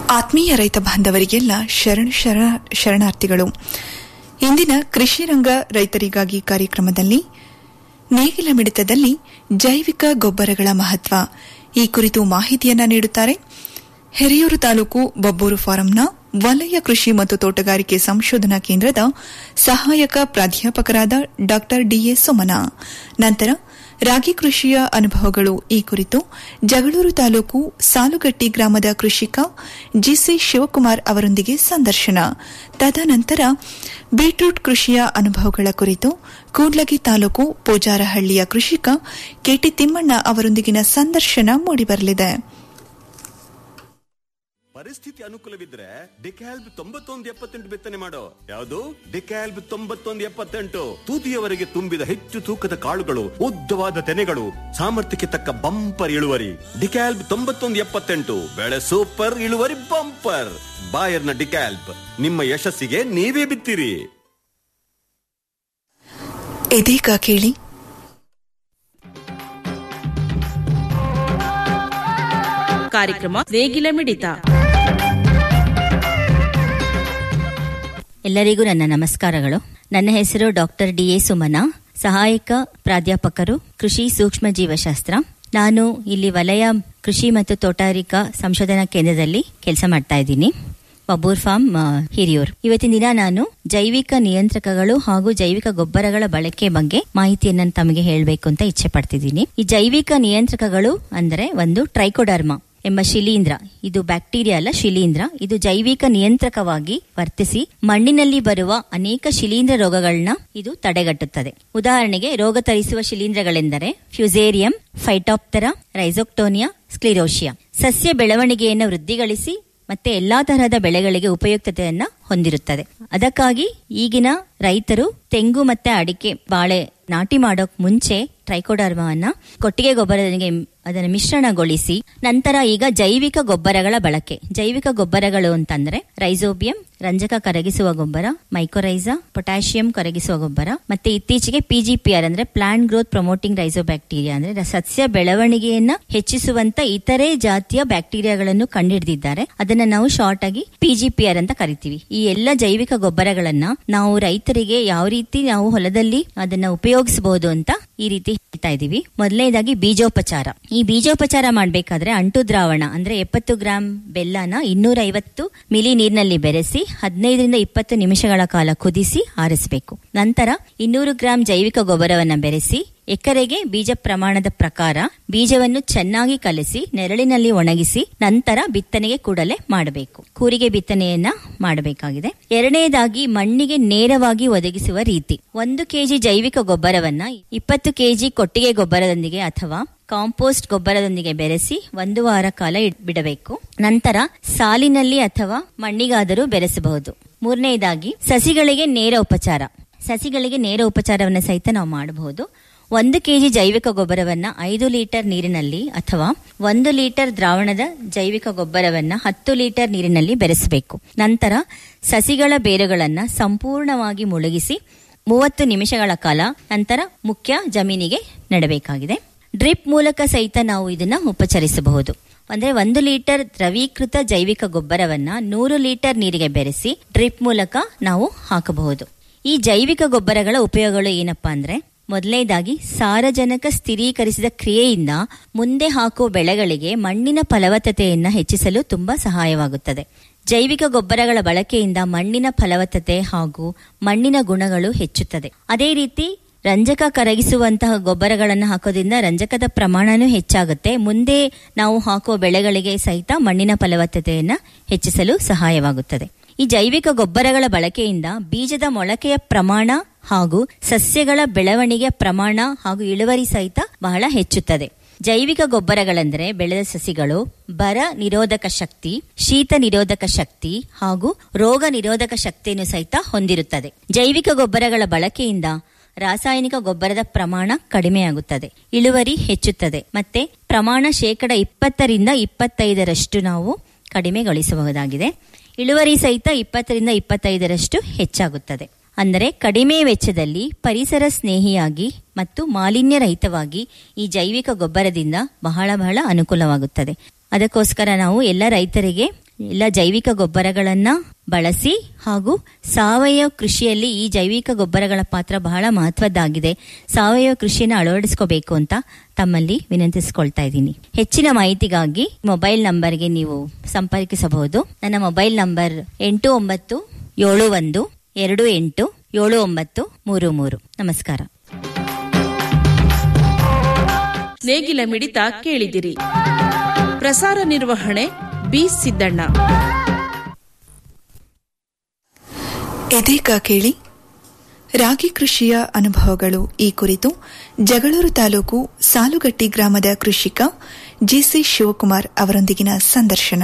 ಆತ್ಮೀಯ ರೈತ ಬಾಂಧವರಿಗೆಲ್ಲ ಶರಣ ಶರಣ ಶರಣಾರ್ಥಿಗಳು ಇಂದಿನ ಕೃಷಿ ರಂಗ ರೈತರಿಗಾಗಿ ಕಾರ್ಯಕ್ರಮದಲ್ಲಿ ನೇಗಿಲ ಮಿಡಿತದಲ್ಲಿ ಜೈವಿಕ ಗೊಬ್ಬರಗಳ ಮಹತ್ವ ಈ ಕುರಿತು ಮಾಹಿತಿಯನ್ನ ನೀಡುತ್ತಾರೆ ಹಿರಿಯೂರು ತಾಲೂಕು ಬಬ್ಬೂರು ಫಾರಂನ ವಲಯ ಕೃಷಿ ಮತ್ತು ತೋಟಗಾರಿಕೆ ಸಂಶೋಧನಾ ಕೇಂದ್ರದ ಸಹಾಯಕ ಪ್ರಾಧ್ಯಾಪಕರಾದ ಡಾ ಡಿಎ ಸೋಮನ ನಂತರ ರಾಗಿ ಕೃಷಿಯ ಅನುಭವಗಳು ಈ ಕುರಿತು ಜಗಳೂರು ತಾಲೂಕು ಸಾಲುಗಟ್ಟಿ ಗ್ರಾಮದ ಕೃಷಿಕ ಜಿಸಿ ಶಿವಕುಮಾರ್ ಅವರೊಂದಿಗೆ ಸಂದರ್ಶನ ತದನಂತರ ಬೀಟ್ರೂಟ್ ಕೃಷಿಯ ಅನುಭವಗಳ ಕುರಿತು ಕೂಡ್ಲಗಿ ತಾಲೂಕು ಪೂಜಾರಹಳ್ಳಿಯ ಕೃಷಿಕ ಕೆಟಿ ತಿಮ್ಮಣ್ಣ ಅವರೊಂದಿಗಿನ ಸಂದರ್ಶನ ಮೂಡಿಬರಲಿದೆ ಪರಿಸ್ಥಿತಿ ಅನುಕೂಲವಿದ್ರೆ ಡಿಕ್ಯಾಲ್ಬ್ ತೊಂಬತ್ತೊಂದು ಎಪ್ಪತ್ತೆಂಟು ಬಿತ್ತನೆ ಮಾಡೋ ಯಾವುದು ಡಿಕ್ಯಾಲ್ಬ್ ತೊಂಬತ್ತೊಂದು ಎಪ್ಪತ್ತೆಂಟು ತೂತಿಯವರೆಗೆ ತುಂಬಿದ ಹೆಚ್ಚು ತೂಕದ ಕಾಳುಗಳು ಉದ್ದವಾದ ತೆನೆಗಳು ಸಾಮರ್ಥ್ಯಕ್ಕೆ ತಕ್ಕ ಬಂಪರ್ ಇಳುವರಿ ಡಿಕ್ಯಾಲ್ಬ್ ತೊಂಬತ್ತೊಂದು ಎಪ್ಪತ್ತೆಂಟು ಬೆಳೆ ಸೂಪರ್ ಇಳುವರಿ ಬಂಪರ್ ಬಾಯರ್ನ ಡಿಕ್ಯಾಲ್ಬ್ ನಿಮ್ಮ ಯಶಸ್ಸಿಗೆ ನೀವೇ ಬಿತ್ತಿರಿ ಇದೀಗ ಕೇಳಿ ಕಾರ್ಯಕ್ರಮ ನೇಗಿಲ ಮಿಡಿತ ಎಲ್ಲರಿಗೂ ನನ್ನ ನಮಸ್ಕಾರಗಳು ನನ್ನ ಹೆಸರು ಡಾಕ್ಟರ್ ಡಿ ಎ ಸುಮನ ಸಹಾಯಕ ಪ್ರಾಧ್ಯಾಪಕರು ಕೃಷಿ ಸೂಕ್ಷ್ಮ ಜೀವಶಾಸ್ತ್ರ ನಾನು ಇಲ್ಲಿ ವಲಯ ಕೃಷಿ ಮತ್ತು ತೋಟಗಾರಿಕಾ ಸಂಶೋಧನಾ ಕೇಂದ್ರದಲ್ಲಿ ಕೆಲಸ ಮಾಡ್ತಾ ಇದ್ದೀನಿ ಬಬೂರ್ ಫಾರ್ಮ್ ಆ, ಹಿರಿಯೂರ್ ಇವತ್ತಿನ ದಿನ ನಾನು ಜೈವಿಕ ನಿಯಂತ್ರಕಗಳು ಹಾಗೂ ಜೈವಿಕ ಗೊಬ್ಬರಗಳ ಬಳಕೆ ಬಗ್ಗೆ ಮಾಹಿತಿಯನ್ನು ತಮಗೆ ಹೇಳಬೇಕು ಅಂತ ಇಚ್ಛೆ ಪಡ್ತಿದ್ದೀನಿ ಈ ಜೈವಿಕ ನಿಯಂತ್ರಕಗಳು ಅಂದರೆ ಒಂದು ಟ್ರೈಕೋಡರ್ಮಾ ಎಂಬ ಶಿಲೀಂಧ್ರ ಇದು ಬ್ಯಾಕ್ಟೀರಿಯಾ ಅಲ್ಲ ಶಿಲೀಂಧ್ರ ಇದು ಜೈವಿಕ ನಿಯಂತ್ರಕವಾಗಿ ವರ್ತಿಸಿ ಮಣ್ಣಿನಲ್ಲಿ ಬರುವ ಅನೇಕ ಶಿಲೀಂಧ್ರ ರೋಗಗಳನ್ನ ಇದು ತಡೆಗಟ್ಟುತ್ತದೆ ಉದಾಹರಣೆಗೆ ರೋಗ ತರಿಸುವ ಶಿಲೀಂಧ್ರಗಳೆಂದರೆ ಫ್ಯುಸೇರಿಯಂ ಫೈಟಾಪ್ಟರಾ ರೈಸೋಕ್ಟೋನಿಯಾ ಸ್ಕ್ಲಿರೋಶಿಯಾ ಸಸ್ಯ ಬೆಳವಣಿಗೆಯನ್ನು ವೃದ್ಧಿಗೊಳಿಸಿ ಮತ್ತೆ ಎಲ್ಲಾ ತರಹದ ಬೆಳೆಗಳಿಗೆ ಉಪಯುಕ್ತತೆಯನ್ನ ಹೊಂದಿರುತ್ತದೆ ಅದಕ್ಕಾಗಿ ಈಗಿನ ರೈತರು ತೆಂಗು ಮತ್ತೆ ಅಡಿಕೆ ಬಾಳೆ ನಾಟಿ ಮಾಡೋಕ್ ಮುಂಚೆ ಟ್ರೈಕೋಡರ್ಮವನ್ನ ಕೊಟ್ಟಿಗೆ ಗೊಬ್ಬರದೊಂದಿಗೆ ಅದನ್ನು ಮಿಶ್ರಣಗೊಳಿಸಿ ನಂತರ ಈಗ ಜೈವಿಕ ಗೊಬ್ಬರಗಳ ಬಳಕೆ ಜೈವಿಕ ಗೊಬ್ಬರಗಳು ಅಂತಂದ್ರೆ ರೈಸೋಬಿಯಂ ರಂಜಕ ಕರಗಿಸುವ ಗೊಬ್ಬರ ಮೈಕೋರೈಸಾ ಪೊಟ್ಯಾಷಿಯಂ ಕರಗಿಸುವ ಗೊಬ್ಬರ ಮತ್ತೆ ಇತ್ತೀಚೆಗೆ ಪಿಜಿಪಿಆರ್ ಅಂದ್ರೆ ಪ್ಲಾಂಟ್ ಗ್ರೋತ್ ಪ್ರಮೋಟಿಂಗ್ ರೈಸೋಬ್ಯಾಕ್ಟೀರಿಯಾ ಅಂದ್ರೆ ರ- ಸಸ್ಯ ಬೆಳವಣಿಗೆಯನ್ನ ಹೆಚ್ಚಿಸುವಂತ ಇತರೆ ಜಾತಿಯ ಬ್ಯಾಕ್ಟೀರಿಯಾಗಳನ್ನು ಕಂಡುಹಿಡಿದಿದ್ದಾರೆ ಅದನ್ನ ನಾವು ಶಾರ್ಟ್ ಆಗಿ ಪಿಜಿಪಿಆರ್ ಅಂತ ಕರಿತೀವಿ ಈ ಎಲ್ಲ ಜೈವಿಕ ಗೊಬ್ಬರಗಳನ್ನ ನಾವು ರೈತರಿಗೆ ಯಾವ ರೀತಿ ನಾವು ಹೊಲದಲ್ಲಿ ಅದನ್ನ ಉಪಯೋಗಿಸಬಹುದು ಅಂತ ಈ ರೀತಿ ಹೇಳ್ತಾ ಇದೀವಿ ಮೊದಲನೇದಾಗಿ ಬೀಜೋಪಚಾರ ಈ ಬೀಜೋಪಚಾರ ಮಾಡ್ಬೇಕಾದ್ರೆ ಅಂಟು ದ್ರಾವಣ ಅಂದ್ರೆ ಎಪ್ಪತ್ತು ಗ್ರಾಂ ಬೆಲ್ಲನ ಇನ್ನೂರ ಐವತ್ತು ಮಿಲಿ ನೀರಿನಲ್ಲಿ ಬೆರೆಸಿ ಹದಿನೈದರಿಂದ ಇಪ್ಪತ್ತು ನಿಮಿಷಗಳ ಕಾಲ ಕುದಿಸಿ ಆರಿಸಬೇಕು ನಂತರ ಇನ್ನೂರು ಗ್ರಾಂ ಜೈವಿಕ ಗೊಬ್ಬರವನ್ನ ಬೆರೆಸಿ ಎಕರೆಗೆ ಬೀಜ ಪ್ರಮಾಣದ ಪ್ರಕಾರ ಬೀಜವನ್ನು ಚೆನ್ನಾಗಿ ಕಲಸಿ ನೆರಳಿನಲ್ಲಿ ಒಣಗಿಸಿ ನಂತರ ಬಿತ್ತನೆಗೆ ಕೂಡಲೇ ಮಾಡಬೇಕು ಕೂರಿಗೆ ಬಿತ್ತನೆಯನ್ನ ಮಾಡಬೇಕಾಗಿದೆ ಎರಡನೇದಾಗಿ ಮಣ್ಣಿಗೆ ನೇರವಾಗಿ ಒದಗಿಸುವ ರೀತಿ ಒಂದು ಕೆಜಿ ಜೈವಿಕ ಗೊಬ್ಬರವನ್ನ ಇಪ್ಪತ್ತು ಕೆಜಿ ಕೊಟ್ಟಿಗೆ ಗೊಬ್ಬರದೊಂದಿಗೆ ಅಥವಾ ಕಾಂಪೋಸ್ಟ್ ಗೊಬ್ಬರದೊಂದಿಗೆ ಬೆರೆಸಿ ಒಂದು ವಾರ ಕಾಲ ಇಡ್- ಬಿಡಬೇಕು ನಂತರ ಸಾಲಿನಲ್ಲಿ ಅಥವಾ ಮಣ್ಣಿಗಾದರೂ ಬೆರೆಸಬಹುದು ಮೂರನೆಯದಾಗಿ ಸಸಿಗಳಿಗೆ ನೇರ ಉಪಚಾರ ಸಸಿಗಳಿಗೆ ನೇರ ಉಪಚಾರವನ್ನು ಸಹಿತ ನಾವು ಮಾಡಬಹುದು ಒಂದು ಕೆಜಿ ಜೈವಿಕ ಗೊಬ್ಬರವನ್ನ ಐದು ಲೀಟರ್ ನೀರಿನಲ್ಲಿ ಅಥವಾ ಒಂದು ಲೀಟರ್ ದ್ರಾವಣದ ಜೈವಿಕ ಗೊಬ್ಬರವನ್ನ ಹತ್ತು ಲೀಟರ್ ನೀರಿನಲ್ಲಿ ಬೆರೆಸಬೇಕು ನಂತರ ಸಸಿಗಳ ಬೇರುಗಳನ್ನ ಸಂಪೂರ್ಣವಾಗಿ ಮುಳುಗಿಸಿ ಮೂವತ್ತು ನಿಮಿಷಗಳ ಕಾಲ ನಂತರ ಮುಖ್ಯ ಜಮೀನಿಗೆ ನೆಡಬೇಕಾಗಿದೆ ಡ್ರಿಪ್ ಮೂಲಕ ಸಹಿತ ನಾವು ಇದನ್ನ ಉಪಚರಿಸಬಹುದು ಅಂದ್ರೆ ಒಂದು ಲೀಟರ್ ದ್ರವೀಕೃತ ಜೈವಿಕ ಗೊಬ್ಬರವನ್ನ ನೂರು ಲೀಟರ್ ನೀರಿಗೆ ಬೆರೆಸಿ ಡ್ರಿಪ್ ಮೂಲಕ ನಾವು ಹಾಕಬಹುದು ಈ ಜೈವಿಕ ಗೊಬ್ಬರಗಳ ಉಪಯೋಗಗಳು ಏನಪ್ಪಾ ಅಂದ್ರೆ ಮೊದಲನೇದಾಗಿ ಸಾರಜನಕ ಸ್ಥಿರೀಕರಿಸಿದ ಕ್ರಿಯೆಯಿಂದ ಮುಂದೆ ಹಾಕುವ ಬೆಳೆಗಳಿಗೆ ಮಣ್ಣಿನ ಫಲವತ್ತತೆಯನ್ನ ಹೆಚ್ಚಿಸಲು ತುಂಬಾ ಸಹಾಯವಾಗುತ್ತದೆ ಜೈವಿಕ ಗೊಬ್ಬರಗಳ ಬಳಕೆಯಿಂದ ಮಣ್ಣಿನ ಫಲವತ್ತತೆ ಹಾಗೂ ಮಣ್ಣಿನ ಗುಣಗಳು ಹೆಚ್ಚುತ್ತದೆ ಅದೇ ರೀತಿ ರಂಜಕ ಕರಗಿಸುವಂತಹ ಗೊಬ್ಬರಗಳನ್ನು ಹಾಕೋದ್ರಿಂದ ರಂಜಕದ ಪ್ರಮಾಣನೂ ಹೆಚ್ಚಾಗುತ್ತೆ ಮುಂದೆ ನಾವು ಹಾಕುವ ಬೆಳೆಗಳಿಗೆ ಸಹಿತ ಮಣ್ಣಿನ ಫಲವತ್ತತೆಯನ್ನ ಹೆಚ್ಚಿಸಲು ಸಹಾಯವಾಗುತ್ತದೆ ಈ ಜೈವಿಕ ಗೊಬ್ಬರಗಳ ಬಳಕೆಯಿಂದ ಬೀಜದ ಮೊಳಕೆಯ ಪ್ರಮಾಣ ಹಾಗೂ ಸಸ್ಯಗಳ ಬೆಳವಣಿಗೆಯ ಪ್ರಮಾಣ ಹಾಗೂ ಇಳುವರಿ ಸಹಿತ ಬಹಳ ಹೆಚ್ಚುತ್ತದೆ ಜೈವಿಕ ಗೊಬ್ಬರಗಳೆಂದರೆ ಬೆಳೆದ ಸಸಿಗಳು ಬರ ನಿರೋಧಕ ಶಕ್ತಿ ಶೀತ ನಿರೋಧಕ ಶಕ್ತಿ ಹಾಗೂ ರೋಗ ನಿರೋಧಕ ಶಕ್ತಿಯನ್ನು ಸಹಿತ ಹೊಂದಿರುತ್ತದೆ ಜೈವಿಕ ಗೊಬ್ಬರಗಳ ಬಳಕೆಯಿಂದ ರಾಸಾಯನಿಕ ಗೊಬ್ಬರದ ಪ್ರಮಾಣ ಕಡಿಮೆಯಾಗುತ್ತದೆ ಇಳುವರಿ ಹೆಚ್ಚುತ್ತದೆ ಮತ್ತೆ ಪ್ರಮಾಣ ಶೇಕಡ ಇಪ್ಪತ್ತರಿಂದ ಇಪ್ಪತ್ತೈದರಷ್ಟು ನಾವು ಕಡಿಮೆಗೊಳಿಸಬಹುದಾಗಿದೆ ಇಳುವರಿ ಸಹಿತ ಇಪ್ಪತ್ತರಿಂದ ಇಪ್ಪತ್ತೈದರಷ್ಟು ಹೆಚ್ಚಾಗುತ್ತದೆ ಅಂದರೆ ಕಡಿಮೆ ವೆಚ್ಚದಲ್ಲಿ ಪರಿಸರ ಸ್ನೇಹಿಯಾಗಿ ಮತ್ತು ಮಾಲಿನ್ಯ ರಹಿತವಾಗಿ ಈ ಜೈವಿಕ ಗೊಬ್ಬರದಿಂದ ಬಹಳ ಬಹಳ ಅನುಕೂಲವಾಗುತ್ತದೆ ಅದಕ್ಕೋಸ್ಕರ ನಾವು ಎಲ್ಲ ರೈತರಿಗೆ ಎಲ್ಲ ಜೈವಿಕ ಗೊಬ್ಬರಗಳನ್ನ ಬಳಸಿ ಹಾಗೂ ಸಾವಯವ ಕೃಷಿಯಲ್ಲಿ ಈ ಜೈವಿಕ ಗೊಬ್ಬರಗಳ ಪಾತ್ರ ಬಹಳ ಮಹತ್ವದ್ದಾಗಿದೆ ಸಾವಯವ ಕೃಷಿಯನ್ನು ಅಳವಡಿಸ್ಕೋಬೇಕು ಅಂತ ತಮ್ಮಲ್ಲಿ ವಿನಂತಿಸಿಕೊಳ್ತಾ ಇದ್ದೀನಿ ಹೆಚ್ಚಿನ ಮಾಹಿತಿಗಾಗಿ ಮೊಬೈಲ್ ನಂಬರ್ಗೆ ನೀವು ಸಂಪರ್ಕಿಸಬಹುದು ನನ್ನ ಮೊಬೈಲ್ ನಂಬರ್ ಎಂಟು ಒಂಬತ್ತು ಏಳು ಒಂದು ಎರಡು ಎಂಟು ಏಳು ಒಂಬತ್ತು ಮೂರು ಮೂರು ನಮಸ್ಕಾರ ನೇಗಿಲ ಮಿಡಿತ ಕೇಳಿದಿರಿ ಪ್ರಸಾರ ನಿರ್ವಹಣೆ ಬಿ ಸಿದ್ದಣ್ಣ ಇದೀಗ ಕೇಳಿ ರಾಗಿ ಕೃಷಿಯ ಅನುಭವಗಳು ಈ ಕುರಿತು ಜಗಳೂರು ತಾಲೂಕು ಸಾಲುಗಟ್ಟಿ ಗ್ರಾಮದ ಕೃಷಿಕ ಜಿಸಿ ಶಿವಕುಮಾರ್ ಅವರೊಂದಿಗಿನ ಸಂದರ್ಶನ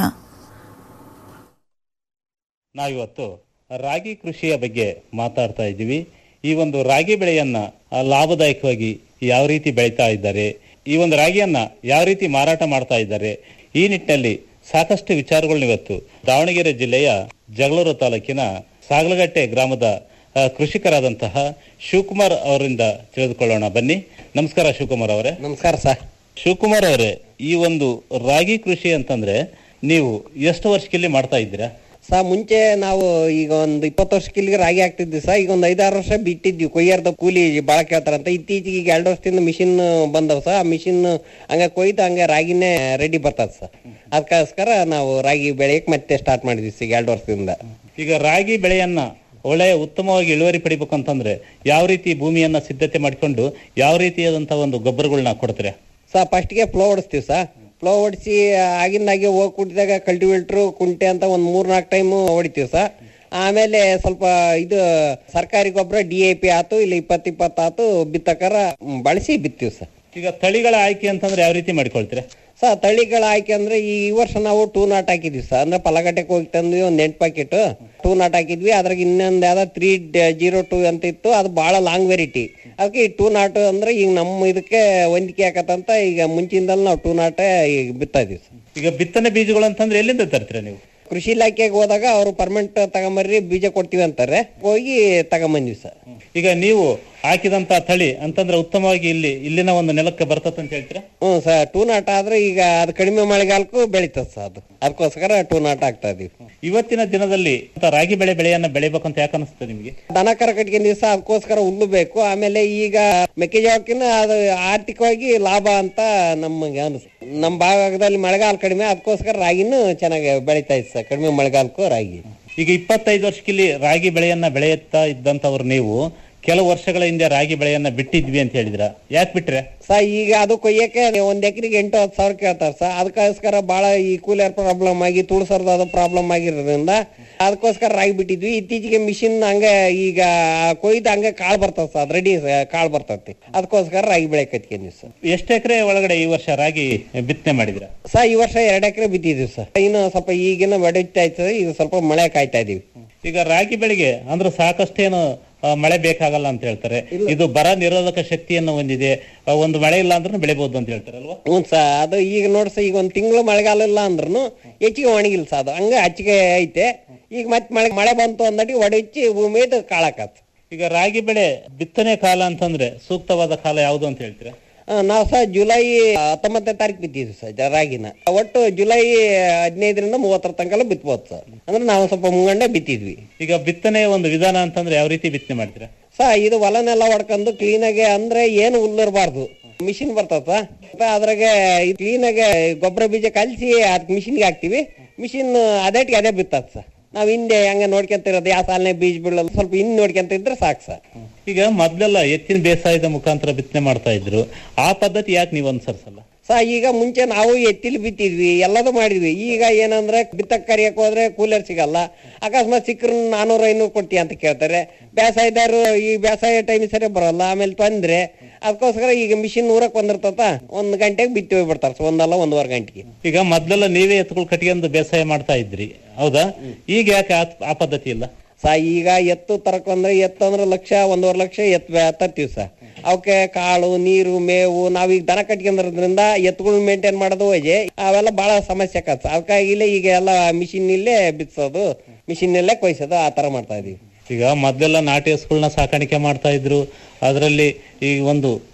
ನಾವಿವತ್ತು ರಾಗಿ ಕೃಷಿಯ ಬಗ್ಗೆ ಮಾತಾಡ್ತಾ ಇದ್ದೀವಿ ಈ ಒಂದು ರಾಗಿ ಬೆಳೆಯನ್ನ ಆ, ಲಾಭದಾಯಕವಾಗಿ ಯಾವ ರೀತಿ ಬೆಳೀತಾ ಇದ್ದಾರೆ ಈ ಒಂದು ರಾಗಿಯನ್ನ ಯಾವ ರೀತಿ ಮಾರಾಟ ಮಾಡ್ತಾ ಇದ್ದಾರೆ ಈ ನಿಟ್ಟಿನಲ್ಲಿ ಸಾಕಷ್ಟು ವಿಚಾರಗಳನ್ನ ಇವತ್ತು ದಾವಣಗೆರೆ ಜಿಲ್ಲೆಯ ಜಗಳೂರು ತಾಲೂಕಿನ ಸಾಗಲಗಟ್ಟೆ ಗ್ರಾಮದ ಆ, ಕೃಷಿಕರಾದಂತಹ ಶಿವಕುಮಾರ್ ಅವರಿಂದ ತಿಳಿದುಕೊಳ್ಳೋಣ ಬನ್ನಿ ನಮಸ್ಕಾರ ಶಿವಕುಮಾರ್ ಅವರೇ ನಮಸ್ಕಾರ ಸರ್ ಶಿವಕುಮಾರ್ ಅವರೇ ಈ ಒಂದು ರಾಗಿ ಕೃಷಿ ಅಂತಂದ್ರೆ ನೀವು ಎಷ್ಟು ವರ್ಷಕ್ಕಿಲ್ಲಿ ಮಾಡ್ತಾ ಇದ್ದೀರಾ ಸಾ ಮುಂಚೆ ನಾವು ಈಗ ಒಂದು ಇಪ್ಪತ್ತು ವರ್ಷಕ್ಕೆ ಇಲ್ಲಿಗೆ ರಾಗಿ ಹಾಕ್ತಿದ್ವಿ ಸಾ ಈಗ ಒಂದು ಐದಾರು ವರ್ಷ ಬಿಟ್ಟಿದ್ವಿ ಕೊಯ್ಯರ್ದ ಕೂಲಿ ಭಾಳ ಕೇಳ್ತಾರಂತ ಇತ್ತೀಚೆಗೆ ಈಗ ಎರಡು ವರ್ಷದಿಂದ ಮಿಷಿನ್ ಬಂದವ ಸಾ ಆ ಮಿಷಿನ್ ಹಂಗ ಕೊಯ್ದು ಹಂಗ ರಾಗಿನೇ ರೆಡಿ ಬರ್ತದ ಸರ್ ಅದಕ್ಕೋಸ್ಕರ ನಾವು ರಾಗಿ ಬೆಳೆಯಕ್ ಮತ್ತೆ ಸ್ಟಾರ್ಟ್ ಮಾಡಿದ್ವಿ ಈಗ ಎರಡು ವರ್ಷದಿಂದ ಈಗ ರಾಗಿ ಬೆಳೆಯನ್ನ ಒಳ್ಳೆಯ ಉತ್ತಮವಾಗಿ ಇಳುವರಿ ಪಡಿಬೇಕಂತಂದ್ರೆ ಯಾವ ರೀತಿ ಭೂಮಿಯನ್ನ ಸಿದ್ಧತೆ ಮಾಡಿಕೊಂಡು ಯಾವ ರೀತಿಯಾದಂತಹ ಒಂದು ಗೊಬ್ಬರಗಳನ್ನ ಕೊಡ್ತಾರೆ ಸಾ ಫಸ್ಟ್ಗೆ ಫ್ಲೋ ಹೊಡಿಸ್ತೀವಿ ಸಾ ಫ್ಲೋ ಹೊಡಿಸಿ ಆಗಿಂದಾಗೆ ಹೋಗಿ ಕುಟ್ಟಿದಾಗ ಕಲ್ಟಿವೇಟ್ರು ಕುಂಟೆ ಅಂತ ಒಂದು ಮೂರ್ ನಾಲ್ಕು ಟೈಮ್ ಹೊಡಿತೀವಿ ಸಾ ಆಮೇಲೆ ಸ್ವಲ್ಪ ಇದು ಸರ್ಕಾರಿ ಗೊಬ್ಬರ ಡಿ ಎ ಪಿ ಆತು ಇಲ್ಲ ಇಪ್ಪತ್ತು ಇಪ್ಪತ್ತು ಆತು ಬಿತ್ತಕರ ಮ್, ಬಳಸಿ ಬಿತ್ತೀವಿ ಸರ್ ಈಗ ತಳಿಗಳ ಆಯ್ಕೆ ಅಂತಂದ್ರೆ ಯಾವ ರೀತಿ ಮಾಡ್ಕೊಳ್ತೀರಾ ಸರ್ ತಳಿಗಳ ಆಯ್ಕೆ ಅಂದ್ರೆ ಈ ವರ್ಷ ನಾವು ಟೂ ನಾಟ್ ಹಾಕಿದ್ವಿ ಸರ್ ಅಂದ್ರೆ ಪಲಗಟ್ಟೆಗೆ ಹೋಗಿ ತಂದ್ವಿ ಒಂದ್ ಎಂಟು ಪ್ಯಾಕೆಟ್ ಟೂ ನಾಟ್ ಹಾಕಿದ್ವಿ ಅದ್ರಾಗ ಇನ್ನೊಂದ್ ಯಾವ್ದೋ ತ್ರೀ ಜೀರೋ ಟೂ ಅಂತ ಇತ್ತು ಅದು ಬಹಳ ಲಾಂಗ್ ವೆರೈಟಿ ಅದಕ್ಕೆ ಈ ಟೂ ನಾಟ್ ಅಂದ್ರೆ ಈಗ ನಮ್ಮ ಇದಕ್ಕೆ ಹೊಂದಿಕೆ ಆಕತ್ತಂತ ಈಗ ಮುಂಚಿಂದಲ್ ನಾವು ಟೂ ನಾಟ್ ಈಗ ಬಿತ್ತಾ ಇದೀವಿ ಸರ್ ಈಗ ಬಿತ್ತನೆ ಬೀಜಗಳು ಅಂತಂದ್ರೆ ಎಲ್ಲಿಂದ ತರ್ತೀರಾ ನೀವು ಕೃಷಿ ಇಲಾಖೆಗೆ ಹೋದಾಗ ಅವರು ಪರ್ಮನೆಂಟ್ ತಗೊಂಬರ್ರಿ ಬೀಜ ಕೊಡ್ತೀವಿ ಅಂತಾರೆ ಹೋಗಿ ತಗೊಂಬಂದ್ವಿ ಸರ್ ಈಗ ನೀವು ಹಾಕಿದಂತ ತಳಿ ಅಂತಂದ್ರೆ ಉತ್ತಮವಾಗಿ ಇಲ್ಲಿ ಇಲ್ಲಿನ ಒಂದು ನೆಲಕ್ಕೆ ಬರ್ತದೆ ಅಂತ ಹೇಳ್ತೀರಾ ಹ್ಞೂ ಸರ್ ಟೂ ನಾಟ್ ಆದ್ರೆ ಈಗ ಅದು ಕಡಿಮೆ ಮಳೆಗಾಲಕ್ಕೂ ಬೆಳೀತದೆ ಸರ್ ಅದು ಅದಕ್ಕೋಸ್ಕರ ಟೂ ನಾಟ್ ಆಗ್ತಾ ಇದೀವಿ ಇವತ್ತಿನ ದಿನದಲ್ಲಿ ಅಂತ ರಾಗಿ ಬೆಳೆ ಬೆಳೆಯನ್ನ ಬೆಳಿಬೇಕಂತ ಯಾಕೆ ಅನಿಸ್ತದೆ ನಿಮಗೆ ದನ ಕರ ಕಟ್ಕೊಂಡಿವಿ ಸಹ ಅದಕ್ಕೋಸ್ಕರ ಹುಲ್ಲು ಬೇಕು ಆಮೇಲೆ ಈಗ ಮೆಕ್ಕೆಜೋಳಕ್ಕಿಂತ ಅದು ಆರ್ಥಿಕವಾಗಿ ಲಾಭ ಅಂತ ನಮಗೆ ಅನಿಸ್ ನಮ್ಮ ಭಾಗದಲ್ಲಿ ಮಳೆಗಾಲ ಕಡಿಮೆ ಅದಕ್ಕೋಸ್ಕರ ರಾಗಿನೂ ಚೆನ್ನಾಗಿ ಬೆಳೀತಾ ಇತ್ತು ಸರ್ ಕಡಿಮೆ ಮಳೆಗಾಲಕ್ಕೂ ರಾಗಿ ಈಗ ಇಪ್ಪತ್ತೈದು ವರ್ಷಕ್ಕಿಲ್ಲಿ ರಾಗಿ ಬೆಳೆಯನ್ನ ಬೆಳೆಯುತ್ತಾ ಇದ್ದಂತವ್ರು ನೀವು ಕೆಲವು ವರ್ಷಗಳ ಹಿಂದೆ ರಾಗಿ ಬೆಳೆಯನ್ನ ಬಿಟ್ಟಿದ್ವಿ ಅಂತ ಹೇಳಿದ್ರ ಯಾಕೆ ಬಿಟ್ರೆ ಸ ಈಗ ಅದು ಕೊಯ್ಯಕ್ಕೆ ಒಂದ್ ಎಕರೆಗೆ ಎಂಟು ಹತ್ತು ಸಾವಿರ ಕೇಳ್ತಾರೆ ಸರ್ ಅದಕ್ಕೋಸ್ಕರ ಬಹಳ ಈ ಕೂಲರ್ ಪ್ರಾಬ್ಲಮ್ ಆಗಿ ತುಳಸರ್ದು ಅದು ಪ್ರಾಬ್ಲಮ್ ಆಗಿರೋದ್ರಿಂದ ಅದಕ್ಕೋಸ್ಕರ ರಾಗಿ ಬಿಟ್ಟಿದ್ವಿ ಇತ್ತೀಚೆಗೆ ಮಿಷಿನ್ ಹಂಗೆ ಈಗ ಕೊಯ್ದು ಹಂಗೆ ಕಾಳು ಬರ್ತದೆ ಸರ್ ಅದು ರೆಡಿ ಕಾಳು ಬರ್ತತಿ ಅದಕ್ಕೋಸ್ಕರ ರಾಗಿ ಬೆಳೆ ಕತ್ಕೊಂಡ್ವಿ ಸರ್ ಎಷ್ಟು ಎಕರೆ ಒಳಗಡೆ ಈ ವರ್ಷ ರಾಗಿ ಬಿತ್ತನೆ ಮಾಡಿದ್ರ ಸರ್ ಈ ವರ್ಷ ಎರಡು ಎಕರೆ ಬಿತ್ತಿದ್ವಿ ಸರ್ ಇನ್ನು ಸ್ವಲ್ಪ ಈಗಿನ ಬೆಳೀತಾ ಇರ್ತದೆ ಈಗ ಸ್ವಲ್ಪ ಮಳೆ ಕಾಯ್ತಾ ಇದೀವಿ ಈಗ ರಾಗಿ ಬೆಳೆಗೆ ಅಂದ್ರೆ ಸಾಕಷ್ಟೇನು ಆ, ಮಳೆ ಬೇಕಾಗಲ್ಲ ಅಂತ ಹೇಳ್ತಾರೆ ಇದು ಬರ ನಿರೋಧಕ ಶಕ್ತಿಯನ್ನು ಹೊಂದಿದೆ ಆ, ಒಂದು ಮಳೆ ಇಲ್ಲ ಅಂದ್ರೂ ಬೆಳಿಬಹುದು ಅಂತ ಹೇಳ್ತಾರೆ ಅಲ್ವಾ ಹ್ಞೂ ಸರ್ ಅದು ಈಗ ನೋಡಿ ಸರ್ ಈಗ ಒಂದು ತಿಂಗಳು ಮಳೆಗಾಲ ಇಲ್ಲ ಅಂದ್ರೂ ಹೆಚ್ಚಿಗೆ ಒಣಗಿಲ್ಲ ಸರ್ ಅದು ಹಂಗೆ ಹಚ್ಚಿಗೆ ಐತೆ ಈಗ ಮತ್ತೆ ಮಳೆ ಮಳೆ ಬಂತು ಅಂದಟಿ ಒಡಚ್ಚಿ ಭೂಮಿ ಕಾಳಾಕತ್ ಈಗ ರಾಗಿ ಬೆಳೆ ಬಿತ್ತನೆ ಕಾಲ ಅಂತಂದ್ರೆ ಸೂಕ್ತವಾದ ಕಾಲ ಯಾವುದು ಅಂತ ಹೇಳ್ತೀರಾ ನಾವು ಸಹ ಜುಲೈ ಹತ್ತೊಂಬತ್ತನೇ ತಾರೀಕು ಬಿತ್ತಿದ್ವಿ ಸರ್ ಜ- ರಾಗಿನ ಒಟ್ಟು ಜುಲೈ ಹದಿನೈದರಿಂದ ಮೂವತ್ತರ ತನಕ ಬಿತ್ಬೋದು ಸರ್ ಅಂದ್ರೆ ನಾವು ಸ್ವಲ್ಪ ಮುಂಗಂಡೆ ಬಿತ್ತಿದ್ವಿ ಈಗ ಬಿತ್ತನೆ ಒಂದು ವಿಧಾನ ಅಂತಂದ್ರೆ ಯಾವ ರೀತಿ ಬಿತ್ತನೆ ಮಾಡ್ತೀರಾ ಸ ಇದು ಹೊಲನೆಲ್ಲ ಹೊಡ್ಕೊಂಡು ಕ್ಲೀನಾಗೆ ಅಂದ್ರೆ ಏನು ಹುಲ್ಲಿರಬಾರ್ದು ಮಿಷಿನ್ ಬರ್ತದ ಅದ್ರಾಗೆ ಕ್ಲೀನಾಗೆ ಗೊಬ್ಬರ ಬೀಜ ಕಲಸಿ ಅದಕ್ಕೆ ಮಿಷಿನ್ಗೆ ಹಾಕ್ತಿವಿ ಮಿಷಿನ್ ಅದೇಟಿಗೆ ಅದೇ ಬಿತ್ತದ ಸರ್ ನಾವ್ ಹಿಂದೆ ಹಂಗೆ ನೋಡ್ಕೊಂತಿರೋದು ಯಾವ ಸಾಲನೆ ಬೀಜ ಬೀಳಲ್ಲ ಸ್ವಲ್ಪ ಹಿಂದೆ ನೋಡ್ಕೊಂತ ಇದ್ರೆ ಸಾಕು ಸರ್ ಈಗ ಮೊದ್ಲೆಲ್ಲ ಎತ್ತಿನ ಬೇಸಾಯದ ಮುಖಾಂತರ ಬಿತ್ತನೆ ಮಾಡ್ತಾ ಇದ್ರು ಆ ಪದ್ಧತಿ ಯಾಕೆ ನೀವು ಅನುಸರಿಸಲ್ಲ ಸ ಈಗ ಮುಂಚೆ ನಾವು ಎತ್ತಿಲಿ ಬಿತ್ತಿದ್ವಿ ಎಲ್ಲದೂ ಮಾಡಿದ್ವಿ ಈಗ ಏನಂದ್ರೆ ಬಿತ್ತಕ್ ಕರಿಯಕ್ ಹೋದ್ರೆ ಕೂಲರ್ ಸಿಗಲ್ಲ ಅಕಸ್ಮಾತ್ ಸಿಕ್ಕರು ನಾನೂರ ಐನೂರು ಕೊಡ್ತೀಯ ಅಂತ ಕೇಳ್ತಾರೆ ಬೇಸಾಯದಾರರು ಈ ಬೇಸಾಯ ಟೈಮ್ ಸರಿ ಬರಲ್ಲ ಆಮೇಲೆ ತೊಂದ್ರೆ ಅದಕ್ಕೋಸ್ಕರ ಈಗ ಮಿಷಿನ್ ಊರಕ್ ಬಂದಿರ್ತತ ಒಂದ್ ಗಂಟೆಗೆ ಬಿತ್ತಿ ಹೋಗ್ಬಿಡ್ತಾರ ಸರ್ ಒಂದಲ್ಲ ಒಂದೂವರೆ ಗಂಟೆಗೆ ಈಗ ಮೊದ್ಲೆಲ್ಲ ನೀವೇ ಎತ್ತುಗಳು ಕಟ್ಕೊಂಡು ಬೇಸಾಯ ಮಾಡ್ತಾ ಇದ್ರಿ ಹೌದಾ ಈಗ ಯಾಕೆ ಆ- ಆ ಪದ್ಧತಿ ಇಲ್ಲ ಸ ಈಗ ಎತ್ತು ತರಕೊಂಡ್ರೆ ಎತ್ತು ಅಂದ್ರೆ ಲಕ್ಷ ಒಂದೂವರೆ ಲಕ್ಷ ಎತ್ ತರ್ತೀವಿ ಸರ್ ಅವಕ್ಕೆ ಕಾಳು ನೀರು ಮೇವು ನಾವೀಗ ದನ ಕಟ್ಕೊಂಡಿರೋದ್ರಿಂದ ಎತ್ತುಗಳನ್ನ ಮೇಂಟೈನ್ ಮಾಡೋದು ವಜೆ ಅವೆಲ್ಲ ಬಹಳ ಸಮಸ್ಯೆ ಆಕತ್ ಅದಕ್ಕಾಗಿಲೇ ಈಗ ಎಲ್ಲ ಮಿಷಿನ್ ಇಲ್ಲೇ ಬಿತ್ಸೋದು ಮಿಷಿನ್ ನಲ್ಲೇ ಕೊಯ್ಸೋದು ಆ ತರ ಮಾಡ್ತಾ ಇದೀವಿ ಈಗ ಮೊದ್ಲೆಲ್ಲ ನಾಟಿ ಹಸುಗಳನ್ನ ಸಾಕಾಣಿಕೆ ಮಾಡ್ತಾ ಇದ್ರು ಅದರಲ್ಲಿ ಈ ಒಂದು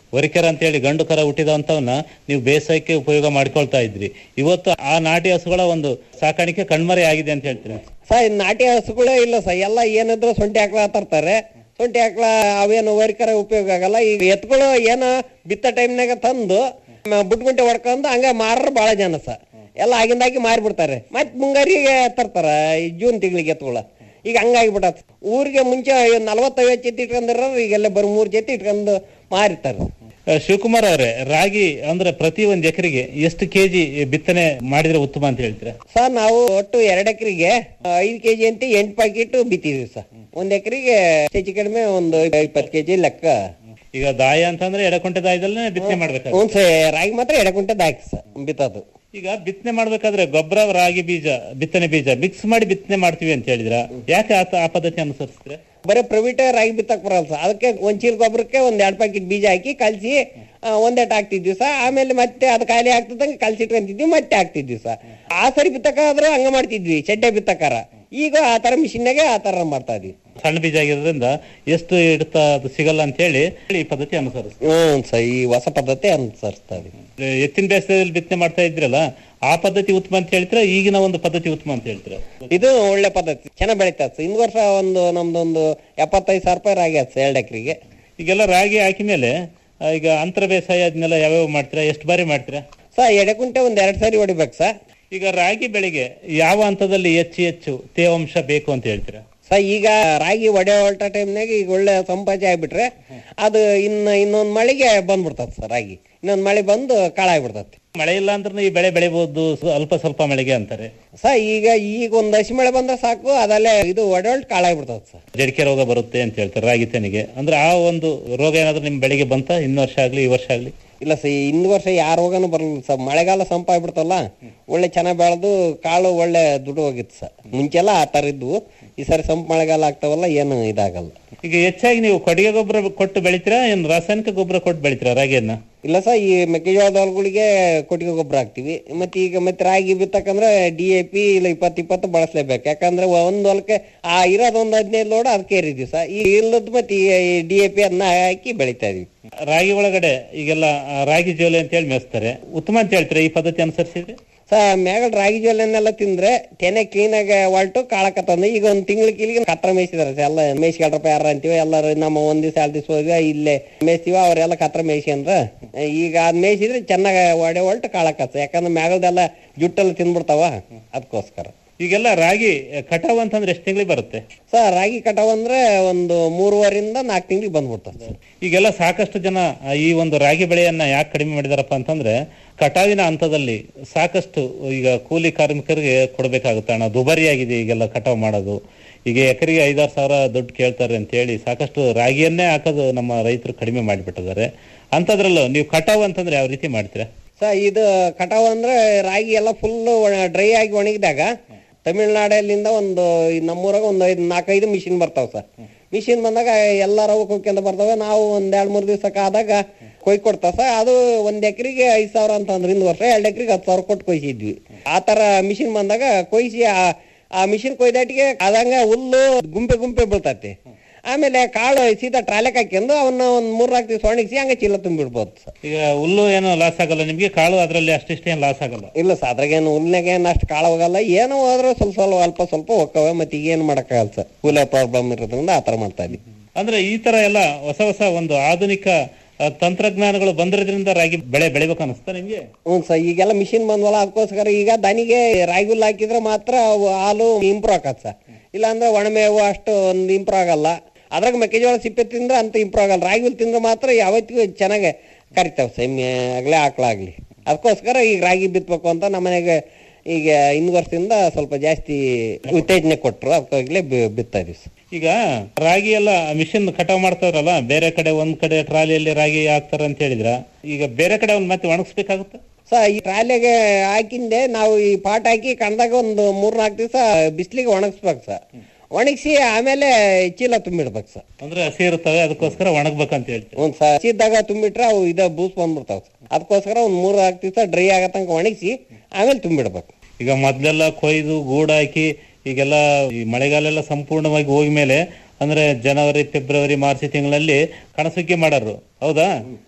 ವರಿಕರ ಅಂತ ಹೇಳಿ ಗಂಡು ಕರ ಹುಟ್ಟಿದಂತವನ್ನ ನೀವು ಬೇಸಾಯಕ್ಕೆ ಉಪಯೋಗ ಮಾಡ್ಕೊಳ್ತಾ ಇದ್ರಿ ಇವತ್ತು ಆ ನಾಟಿ ಹಸುಗಳ ಒಂದು ಸಾಕಾಣಿಕೆ ಕಣ್ಮರೆ ಆಗಿದೆ ಅಂತ ಹೇಳ್ತೀರಾ ಸ ನಾಟಿ ಹಸುಗಳೇ ಇಲ್ಲ ಸ ಎಲ್ಲ ಏನಿದ್ರು ಸೊಂಟಿ ಹಾಕ್ಲ ತರ್ತಾರೆ ಸೊಂಟಿ ಹಾಕ್ಲ ಅವೇನು ವರಿಕರ ಉಪಯೋಗ ಆಗಲ್ಲ ಈಗ ಎತ್ಗಳು ಏನ ಬಿತ್ತ ಟೈಮ್ನಾಗ ತಂದು ಮ- ಬುಟ್ಗುಂಟೆ ಹೊಡ್ಕೊಂಡು ಹಂಗ ಮಾರರು ಬಹಳ ಜನ ಸ ಎಲ್ಲ ಆಗಿಂದಾಗಿ ಮಾರಿಬಿಡ್ತಾರೆ ಮತ್ ಮುಂಗಾರಿಗೆ ತರ್ತಾರ ಈ ಜೂನ್ ತಿಂಗಳಿಗೆ ಎತ್ಗಳ ಈಗ ಹಂಗಾಗಿಬಿಟ್ಟತ್ ಊರಿಗೆ ಮುಂಚೆ ನಲವತ್ತೈವತ್ತು ಜೊತೆ ಇಟ್ಕೊಂಡಿರೋರು ಈಗೆಲ್ಲ ಬರೀ ಮೂರ್ ಜೊತೆ ಇಟ್ಕೊಂಡು ಮಾರಿತಾರ ಆ, ಶಿವಕುಮಾರ್ ಅವರೇ ರಾಗಿ ಅಂದ್ರೆ ಪ್ರತಿ ಒಂದ್ ಎಕರೆಗೆ ಎಷ್ಟು ಕೆಜಿ ಬಿತ್ತನೆ ಮಾಡಿದ್ರೆ ಉತ್ತಮ ಅಂತ ಹೇಳ್ತೀರಾ ಸರ್ ನಾವು ಒಟ್ಟು ಎರಡ್ ಎಕರೆಗೆ ಐದು ಕೆಜಿ ಅಂತ ಎಂಟು ಪ್ಯಾಕೆಟ್ ಬಿತ್ತಿದೀವಿ ಸರ್ ಒಂದ್ ಎಕರೆಗೆ ಹೆಚ್ಚು ಕಡಿಮೆ ಒಂದು ಇಪ್ಪತ್ತು ಕೆಜಿ ಲೆಕ್ಕ ಈಗ ದಾಯ ಅಂತಂದ್ರೆ ಎಡಕೊಂಟೆ ದಾಯದಲ್ಲೇ ಬಿತ್ತನೆ ಮಾಡ್ಬೇಕಾಗುತ್ತೆ ಹ್ಞೂ ಸರ್ ರಾಗಿ ಮಾತ್ರ ಎಡೆ ಕುಂಟೆ ಹಾಕಿ ಸರ್ ಬಿತ್ತದು ಈಗ ಬಿತ್ತನೆ ಮಾಡ್ಬೇಕಾದ್ರೆ ಗೊಬ್ಬರ ರಾಗಿ ಬೀಜ ಬಿತ್ತನೆ ಬೀಜ ಮಿಕ್ಸ್ ಮಾಡಿ ಬಿತ್ತನೆ ಮಾಡ್ತೀವಿ ಅಂತ ಹೇಳಿದ್ರ ಯಾಕೆ ಆ ತ- ಆ ಪದ್ಧತಿ ಅನುಸರಿಸ್ತೀರಾ ಬರೀ ಪ್ರೈವೇಟ್ ರಾಗಿ ಬಿತ್ತಕ್ ಬರಲ್ಲ ಸರ್ ಅದಕ್ಕೆ ಒಂದ್ ಚೀಲ ಗೊಬ್ಬರಕ್ಕೆ ಒಂದ್ ಎರಡ್ ಪ್ಯಾಕೆಟ್ ಬೀಜ ಹಾಕಿ ಕಲ್ಸಿ ಆ, ಒಂದೇಟ್ ಹಾಕ್ತಿದ್ವಿ ಸರ್ ಆಮೇಲೆ ಮತ್ತೆ ಅದು ಖಾಲಿ ಆಗ್ತದಂಗೆ ಕಲ್ಸಿ ಇಟ್ಕೊಂತಿದ್ವಿ ಮತ್ತೆ ಹಾಕ್ತಿದ್ವಿ ಸರ್ ಆ ಸರಿ ಬಿತ್ತಕ್ಕಾದ್ರೂ ಹಂಗ ಮಾಡ್ತಿದ್ವಿ ಚಡ್ಡೆ ಬಿತ್ತಕ್ಕಾರ ಈಗ ಆ ತರ ಮಿಷಿನ್ನಾಗೆ ಆ ತರ ಮಾಡ್ತಾ ಇದ್ವಿ ಸಣ್ಣ ಬೀಜ ಆಗಿರೋದ್ರಿಂದ ಎಷ್ಟು ಇಡ್ತಾ ಅದು ಸಿಗಲ್ಲ ಅಂತ ಹೇಳಿ ಈ ಪದ್ಧತಿ ಅನುಸರಿಸ್ತೀವಿ ಹ್ಮ್ ಸರ್ ಈ ಹೊಸ ಪದ್ಧತಿ ಅನುಸರಿಸ್ತಾ ಇದೀವಿ ಎತ್ತಿನ ಬೇಸಾಯದಲ್ಲಿ ಬಿತ್ತನೆ ಮಾಡ್ತಾ ಇದ್ರಲ್ಲ ಆ ಪದ್ಧತಿ ಉತ್ತಮ ಅಂತ ಹೇಳ್ತೀರಾ ಈಗಿನ ಒಂದು ಪದ್ಧತಿ ಉತ್ತಮ ಅಂತ ಹೇಳ್ತೀರಾ ಇದು ಒಳ್ಳೆ ಪದ್ಧತಿ ಚೆನ್ನಾಗ್ ಬೆಳಿತದ ಸರ್ ಹಿಂದ್ ವರ್ಷ ಒಂದು ನಮ್ದೊಂದು ಎಪ್ಪತ್ತೈದು ಸಾವಿರ ರೂಪಾಯಿ ರಾಗಿ ಆಯ್ತು ಸರ್ ಎರಡು ಎಕರೆಗೆ ಈಗೆಲ್ಲ ರಾಗಿ ಹಾಕಿ ಮೇಲೆ ಆ, ಈಗ ಅಂತರ ಬೇಸಾಯ ಅದನ್ನೆಲ್ಲ ಯಾವ್ಯಾವ ಮಾಡ್ತೀರಾ ಎಷ್ಟು ಬಾರಿ ಮಾಡ್ತೀರಾ ಸರ್ ಎಡೆ ಕುಂಟೆ ಒಂದ್ ಎರಡ್ ಸಾರಿ ಹೊಡಿಬೇಕು ಸರ್ ಈಗ ರಾಗಿ ಬೆಳೆಗೆ ಯಾವ ಹಂತದಲ್ಲಿ ಹೆಚ್ಚು ಹೆಚ್ಚು ತೇವಾಂಶ ಬೇಕು ಅಂತ ಹೇಳ್ತೀರಾ ಸರ್ ಈಗ ರಾಗಿ ಒಡೆ ಹೊಲ್ಟ ಟೈಮ್ನಾಗ ಈಗ ಒಳ್ಳೆ ಸಂಪಾಜೆ ಆಗ್ಬಿಟ್ರೆ ಅದು ಇನ್ನ ಇನ್ನೊಂದ್ ಮಳೆಗೆ ಬಂದ್ಬಿಡ್ತದ ಸರ್ ರಾಗಿ ಇನ್ನೊಂದ್ ಮಳೆ ಬಂದು ಕಾಳಾಗ್ಬಿಡ್ತತಿ ಮಳೆ ಇಲ್ಲ ಅಂದ್ರೆ ಈ ಬೆಳೆ ಬೆಳಿಬಹುದು ಅಲ್ಪ ಸ್ವಲ್ಪ ಮಳೆಗೆ ಅಂತಾರೆ ಸರ್ ಈಗ ಈಗ ಒಂದ್ ಹಸಿ ಮಳೆ ಬಂದ್ರೆ ಸಾಕು ಅದಲ್ಲೇ ಇದು ಒಡೆ ಹೊಲ್ಟ್ ಕಾಳಾಗ್ಬಿಡ್ತದ ಸರ್ ಜಡಿಕೆ ರೋಗ ಬರುತ್ತೆ ಅಂತ ಹೇಳ್ತಾರೆ ರಾಗಿ ತೆನೆಗೆ ಅಂದ್ರೆ ಆ ಒಂದು ರೋಗ ಏನಾದ್ರೂ ನಿಮ್ ಬೆಳೆಗೆ ಬಂತ ಇನ್ನು ವರ್ಷ ಆಗ್ಲಿ ಈ ವರ್ಷ ಆಗ್ಲಿ ಇಲ್ಲ ಸರ್ ಹಿಂದ್ ವರ್ಷ ಯಾರ ರೋಗನು ಬರಲಿಲ್ಲ ಸರ್ ಮಳೆಗಾಲ ಸಂಪ ಆಗ್ಬಿಡ್ತಲ್ಲ ಒಳ್ಳೆ ಚೆನ್ನಾಗ್ ಬೆಳೆದು ಕಾಳು ಒಳ್ಳೆ ದುಡ್ಡು ಹೋಗಿತ್ತು ಸರ್ ಮುಂಚೆಲ್ಲ ಆ ತರ ಇದ್ವು ಈ ಸರಿ ಸಂಪ ಮಳೆಗಾಲ ಆಗ್ತಾವಲ್ಲ ಏನು ಇದಾಗಲ್ಲ ಈಗ ಹೆಚ್ಚಾಗಿ ನೀವು ಕೊಟ್ಟಿಗೆ ಗೊಬ್ಬರ ಕೊಟ್ಟು ಬೆಳಿತೀರಾ ಏನ್ ರಾಸಾಯನಿಕ ಗೊಬ್ಬರ ಕೊಟ್ಟು ಬೆಳಿತೀರಾ ರಾಗಿಯನ್ನ ಇಲ್ಲ ಸರ್ ಈ ಮೆಕ್ಕೆಜೋಳದ ಹೊಲಗಳಿಗೆ ಕೊಟ್ಟಿಗೆ ಗೊಬ್ಬರ ಹಾಕ್ತಿವಿ ಮತ್ತೆ ಈಗ ಮತ್ತೆ ರಾಗಿ ಬಿತ್ತಕಂದ್ರೆ ಡಿ ಎ ಪಿ ಇಲ್ಲ ಇಪ್ಪತ್ತು ಇಪ್ಪತ್ತು ಬಳಸಲೇಬೇಕು ಯಾಕಂದ್ರೆ ಒಂದ್ ಹೊಲಕ್ಕೆ ಆ ಇರೋದ್ ಒಂದ್ ಹದಿನೈದು ಲೋಡ್ ಅದಕ್ಕೆ ಏರಿದ್ವಿ ಸರ್ ಈ ಇಲ್ಲದ್ ಮತ್ತೆ ಈ ಡಿ ಎ ಪಿ ಅನ್ನ ಹಾಕಿ ಬೆಳಿತಾ ಇದೀವಿ ರಾಗಿ ಒಳಗಡೆ ಈಗೆಲ್ಲ ಆ, ರಾಗಿ ಜೋಲೆ ಅಂತ ಹೇಳಿ ಮೇಯಿಸ್ತಾರೆ ಉತ್ತಮ ಅಂತ ಹೇಳ್ತೀರಾ ಈ ಪದ್ಧತಿ ಅನುಸರಿಸಿದ್ರೆ ಸರ್ ಮ್ಯಾಗಲ್ ರಾಗಿ ಜೋಲೆನೆಲ್ಲ ತಿಂದ್ರೆ ತೆನೆ ಕ್ಲೀನ್ ಆಗಿ ಹೊಲ್ಟು ಕಾಳಕತ್ತಂದು ಈಗ ಒಂದ್ ತಿಂಗಳ ಕೀಲಿಗೆ ಕತ್ರ ಮೇಯಿಸಿದಾರೆ ಸರ್ ಎಲ್ಲ ಮೇಯಿಸ್ಕೊಳ್ರಪ್ಪ ಯಾರ ಅಂತೀವಿ ಎಲ್ಲರೂ ನಮ್ಮ ಒಂದ್ ದಿವಸ ಎರಡು ದಿವಸ ಹೋಗಿ ಇಲ್ಲೇ ಮೇಯ್ಸ್ತೀವಿ ಅವರೆಲ್ಲ ಕತ್ರ ಮೇಯಿಸಿ ಅಂದ್ರ ಈಗ ಅದ್ ಮೇಯಿಸಿದ್ರೆ ಚೆನ್ನಾಗಿ ಒಡೆ ಹೊಲ್ಟು ಕಾಳಕತ್ತ ಯಾಕಂದ್ರೆ ಮ್ಯಾಗಲ್ದೆಲ್ಲ ಜುಟ್ಟೆಲ್ಲ ತಿಂದ್ಬಿಡ್ತಾವ ಅದಕ್ಕೋಸ್ಕರ ಈಗೆಲ್ಲ ರಾಗಿ ಕಟಾವ್ ಅಂತಂದ್ರೆ ಎಷ್ಟು ತಿಂಗಳಿಗೆ ಬರುತ್ತೆ ಸರ್ ರಾಗಿ ಕಟಾವ್ ಅಂದ್ರೆ ಒಂದು ಮೂರುವರಿಂದ ನಾಲ್ಕು ತಿಂಗಳಿಗೆ ಬಂದ್ಬಿಡ್ತದೆ ಸರ್ ಈಗೆಲ್ಲ ಸಾಕಷ್ಟು ಜನ ಆ, ಈ ಒಂದು ರಾಗಿ ಬೆಳೆಯನ್ನ ಯಾಕೆ ಕಡಿಮೆ ಮಾಡಿದಾರಪ್ಪ ಅಂತಂದ್ರೆ ಕಟಾವಿನ ಹಂತದಲ್ಲಿ ಸಾಕಷ್ಟು ಈಗ ಕೂಲಿ ಕಾರ್ಮಿಕರಿಗೆ ಕೊಡಬೇಕಾಗುತ್ತೆ ಹಣ ದುಬಾರಿಯಾಗಿದೆ ಈಗೆಲ್ಲ ಕಟಾವ್ ಮಾಡೋದು ಈಗ ಎಕರೆಗೆ ಐದಾರು ಸಾವಿರ ದುಡ್ಡು ಕೇಳ್ತಾರೆ ಅಂತ ಹೇಳಿ ಸಾಕಷ್ಟು ರಾಗಿಯನ್ನೇ ಹಾಕೋದು ನಮ್ಮ ರೈತರು ಕಡಿಮೆ ಮಾಡಿಬಿಟ್ಟಿದ್ದಾರೆ ಅಂಥದ್ರಲ್ಲೂ ನೀವು ಕಟಾವ್ ಅಂತಂದ್ರೆ ಯಾವ ರೀತಿ ಮಾಡ್ತೀರಾ ಸರ್ ಇದು ಕಟಾವ್ ಅಂದ್ರೆ ರಾಗಿ ಎಲ್ಲ ಫುಲ್ ಡ್ರೈ ಆಗಿ ಒಣಗಿದಾಗ ತಮಿಳ್ನಾಡಲ್ಲಿಂದ ಒಂದು ಈ ನಮ್ಮೂರಾಗ ಒಂದು ಐದು ನಾಲ್ಕೈದು ಮಿಷಿನ್ ಬರ್ತಾವ ಸರ್ ಮಿಷಿನ್ ಬಂದಾಗ ಎಲ್ಲಾರ ಕೊಯ್ಕೊಂತ ಬರ್ತವೆ ನಾವು ಒಂದ್ ಎರಡ್ ಮೂರ್ ದಿವಸಕ್ಕೆ ಆದಾಗ ಕೊಯ್ ಕೊಡ್ತಾವ ಸರ್ ಅದು ಒಂದ್ ಎಕರೆಗೆ ಐದ್ ಸಾವಿರ ಅಂತ ಅಂದ್ರೆ ಹಿಂದ್ ವರ್ಷ ಎರಡ್ ಎಕರೆಗೆ ಹತ್ತು ಸಾವಿರ ಕೊಟ್ಟು ಕೊಯ್ಸಿದ್ವಿ ಆ ತರ ಮಿಷಿನ್ ಬಂದಾಗ ಕೊಯ್ಸಿ ಆ- ಆ ಮಿಷಿನ್ ಕೊಯ್ದಾಟಿಗೆ ಆದಂಗ ಹುಲ್ಲು ಗುಂಪೆ ಗುಂಪೆ ಬೀಳ್ತೈತಿ ಆಮೇಲೆ ಕಾಳು ಸೀದಾ ಟ್ರಾಲೆಕ್ ಹಾಕ್ಯಂದು ಅವನ್ನ ಒಂದ್ ಮೂರ್ನಾಲ್ಕು ದಿವಸ ಒಣಗಿಸಿ ಹಂಗೆ ಚೀಲ ತುಂಬಿಡ್ಬೋದು ಸರ್ ಈಗ ಹುಲ್ಲು ಏನೋ ಲಾಸ್ ಆಗಲ್ಲ ನಿಮ್ಗೆ ಕಾಳು ಅದರಲ್ಲಿ ಅಷ್ಟಿಷ್ಟೇ ಏನು ಲಾಸ್ ಆಗಲ್ಲ ಇಲ್ಲ ಸರ್ ಅದ್ರಾಗೇನು ಹುಲ್ನಾಗ ಏನು ಅಷ್ಟು ಕಾಳ ಹೋಗಲ್ಲ ಏನೋ ಹೋದ್ರೆ ಸ್ವಲ್ಪ ಸ್ವಲ್ಪ ಅಲ್ಪ ಸ್ವಲ್ಪ ಹೋಕ್ಕವೆ ಮತ್ತೆ ಈಗ ಏನು ಮಾಡಕ್ಕಾಗಲ್ಲ ಸರ್ ಕೂಲರ್ ಪ್ರಾಬ್ಲಮ್ ಇರೋದ್ರಿಂದ ಆ ಥರ ಮಾಡ್ತಾ ಇದ್ವಿ ಅಂದ್ರೆ ಈ ತರ ಎಲ್ಲ ಹೊಸ ಹೊಸ ಒಂದು ಆಧುನಿಕ ಆ, ತಂತ್ರಜ್ಞಾನಗಳು ಬಂದಿರೋದ್ರಿಂದ ರಾಗಿ ಬೆಳೆ ಬೆಳಿಬೇಕು ಅನಿಸ್ತಾ ನಿಮ್ಗೆ ಹ್ಞೂ ಸರ್ ಈಗೆಲ್ಲ ಮಿಷಿನ್ ಬಂದ್ವಲ್ಲ ಅದಕ್ಕೋಸ್ಕರ ಈಗ ದನಿಗೆ ರಾಗಿ ಹುಲ್ಲು ಹಾಕಿದ್ರೆ ಮಾತ್ರ ಅವು ಹಾಲು ಇಂಪ್ರೂವ್ ಆಗತ್ತೆ ಸರ್ ಇಲ್ಲಾಂದ್ರೆ ಒಣಮೇವು ಅಷ್ಟು ಒಂದು ಇಂಪ್ರೂವ್ ಆಗಲ್ಲ ಅದ್ರಾಗ ಮೆಕ್ಕೆಜೋಳ ಸಿಪ್ಪೆ ತಿಂದ್ರೆ ಅಂತ ಇಂಪ್ರೂವ್ ಆಗಲ್ಲ ರಾಗಿ ಹುಲ್ಲು ತಿಂದ್ರೆ ಮಾತ್ರ ಯಾವತ್ತಿಗೂ ಚೆನ್ನಾಗಿ ಕರಿತಾವೆ ಸರ್ ಎಮ್ಮೆ ಆಗಲಿ ಆಕಳಾಗ್ಲಿ ಅದಕ್ಕೋಸ್ಕರ ಈಗ ರಾಗಿ ಬಿತ್ತಬೇಕು ಅಂತ ನಮ್ಮನೆಗೆ ಈಗ ಹಿಂದ್ ವರ್ಷದಿಂದ ಸ್ವಲ್ಪ ಜಾಸ್ತಿ ಉತ್ತೇಜನೆ ಕೊಟ್ರು ಅದಕ್ಕಾಗಲೇ ಬಿತ್ತಾ ಇದೀವಿ ಸರ್ ಈಗ ರಾಗಿ ಎಲ್ಲ ಮಿಷಿನ್ ಕಟಾವ್ ಮಾಡ್ತಾರಲ್ಲ ಬೇರೆ ಕಡೆ ಒಂದ್ ಕಡೆ ಟ್ರಾಲಿಯಲ್ಲಿ ರಾಗಿ ಹಾಕ್ತಾರ ಅಂತ ಹೇಳಿದ್ರ ಈಗ ಬೇರೆ ಕಡೆ ಒಂದ್ ಮತ್ತೆ ಒಣಗಿಸ್ಬೇಕಾಗುತ್ತೆ ಸ ಈ ಟ್ರಾಲಿಗೆ ಹಾಕಿಂದೆ ನಾವು ಈ ಪಾಟ್ ಹಾಕಿ ಕಣ್ದಾಗ ಒಂದು ಮೂರ್ನಾಲ್ಕು ದಿವಸ ಬಿಸಿಲಿಗೆ ಒಣಗಿಸ್ಬೇಕು ಸರ್ ಒಣಗಿಸಿ ಆಮೇಲೆ ಚೀಲ ತುಂಬಿಡ್ಬೇಕು ಸರ್ ಅಂದ್ರೆ ಹಸಿ ಇರುತ್ತವೆ ಅದಕ್ಕೋಸ್ಕರ ಒಣಗ್ಬೇಕಂತ ಹೇಳ್ತೀವಿ ಒಂದ್ ಸ ಹಸಿದ್ದಾಗ ತುಂಬಿಟ್ರೆ ಅವು ಇದ ಬೂಸ್ ಬಂದ್ಬಿಡ್ತಾವ ಅದಕ್ಕೋಸ್ಕರ ಒಂದ್ ಮೂರ್ ನಾಲ್ಕು ದಿವಸ ಡ್ರೈ ಆಗತಂಕ ಒಣಗಿಸಿ ಆಮೇಲೆ ತುಂಬಿಡ್ಬೇಕು ಈಗ ಮೊದ್ಲೆಲ್ಲ ಕೊಯ್ದು ಗೂಡ್ ಹಾಕಿ ಈಗೆಲ್ಲ ಈ ಮಳೆಗಾಲ ಎಲ್ಲ ಸಂಪೂರ್ಣವಾಗಿ ಹೋಗ್ಮೇಲೆ ಅಂದ್ರೆ ಜನವರಿ ಫೆಬ್ರವರಿ ಮಾರ್ಚ್ ತಿಂಗಳಲ್ಲಿ ಕಣಸುಗ್ಗಿ ಮಾಡಾರು ಹೌದಾ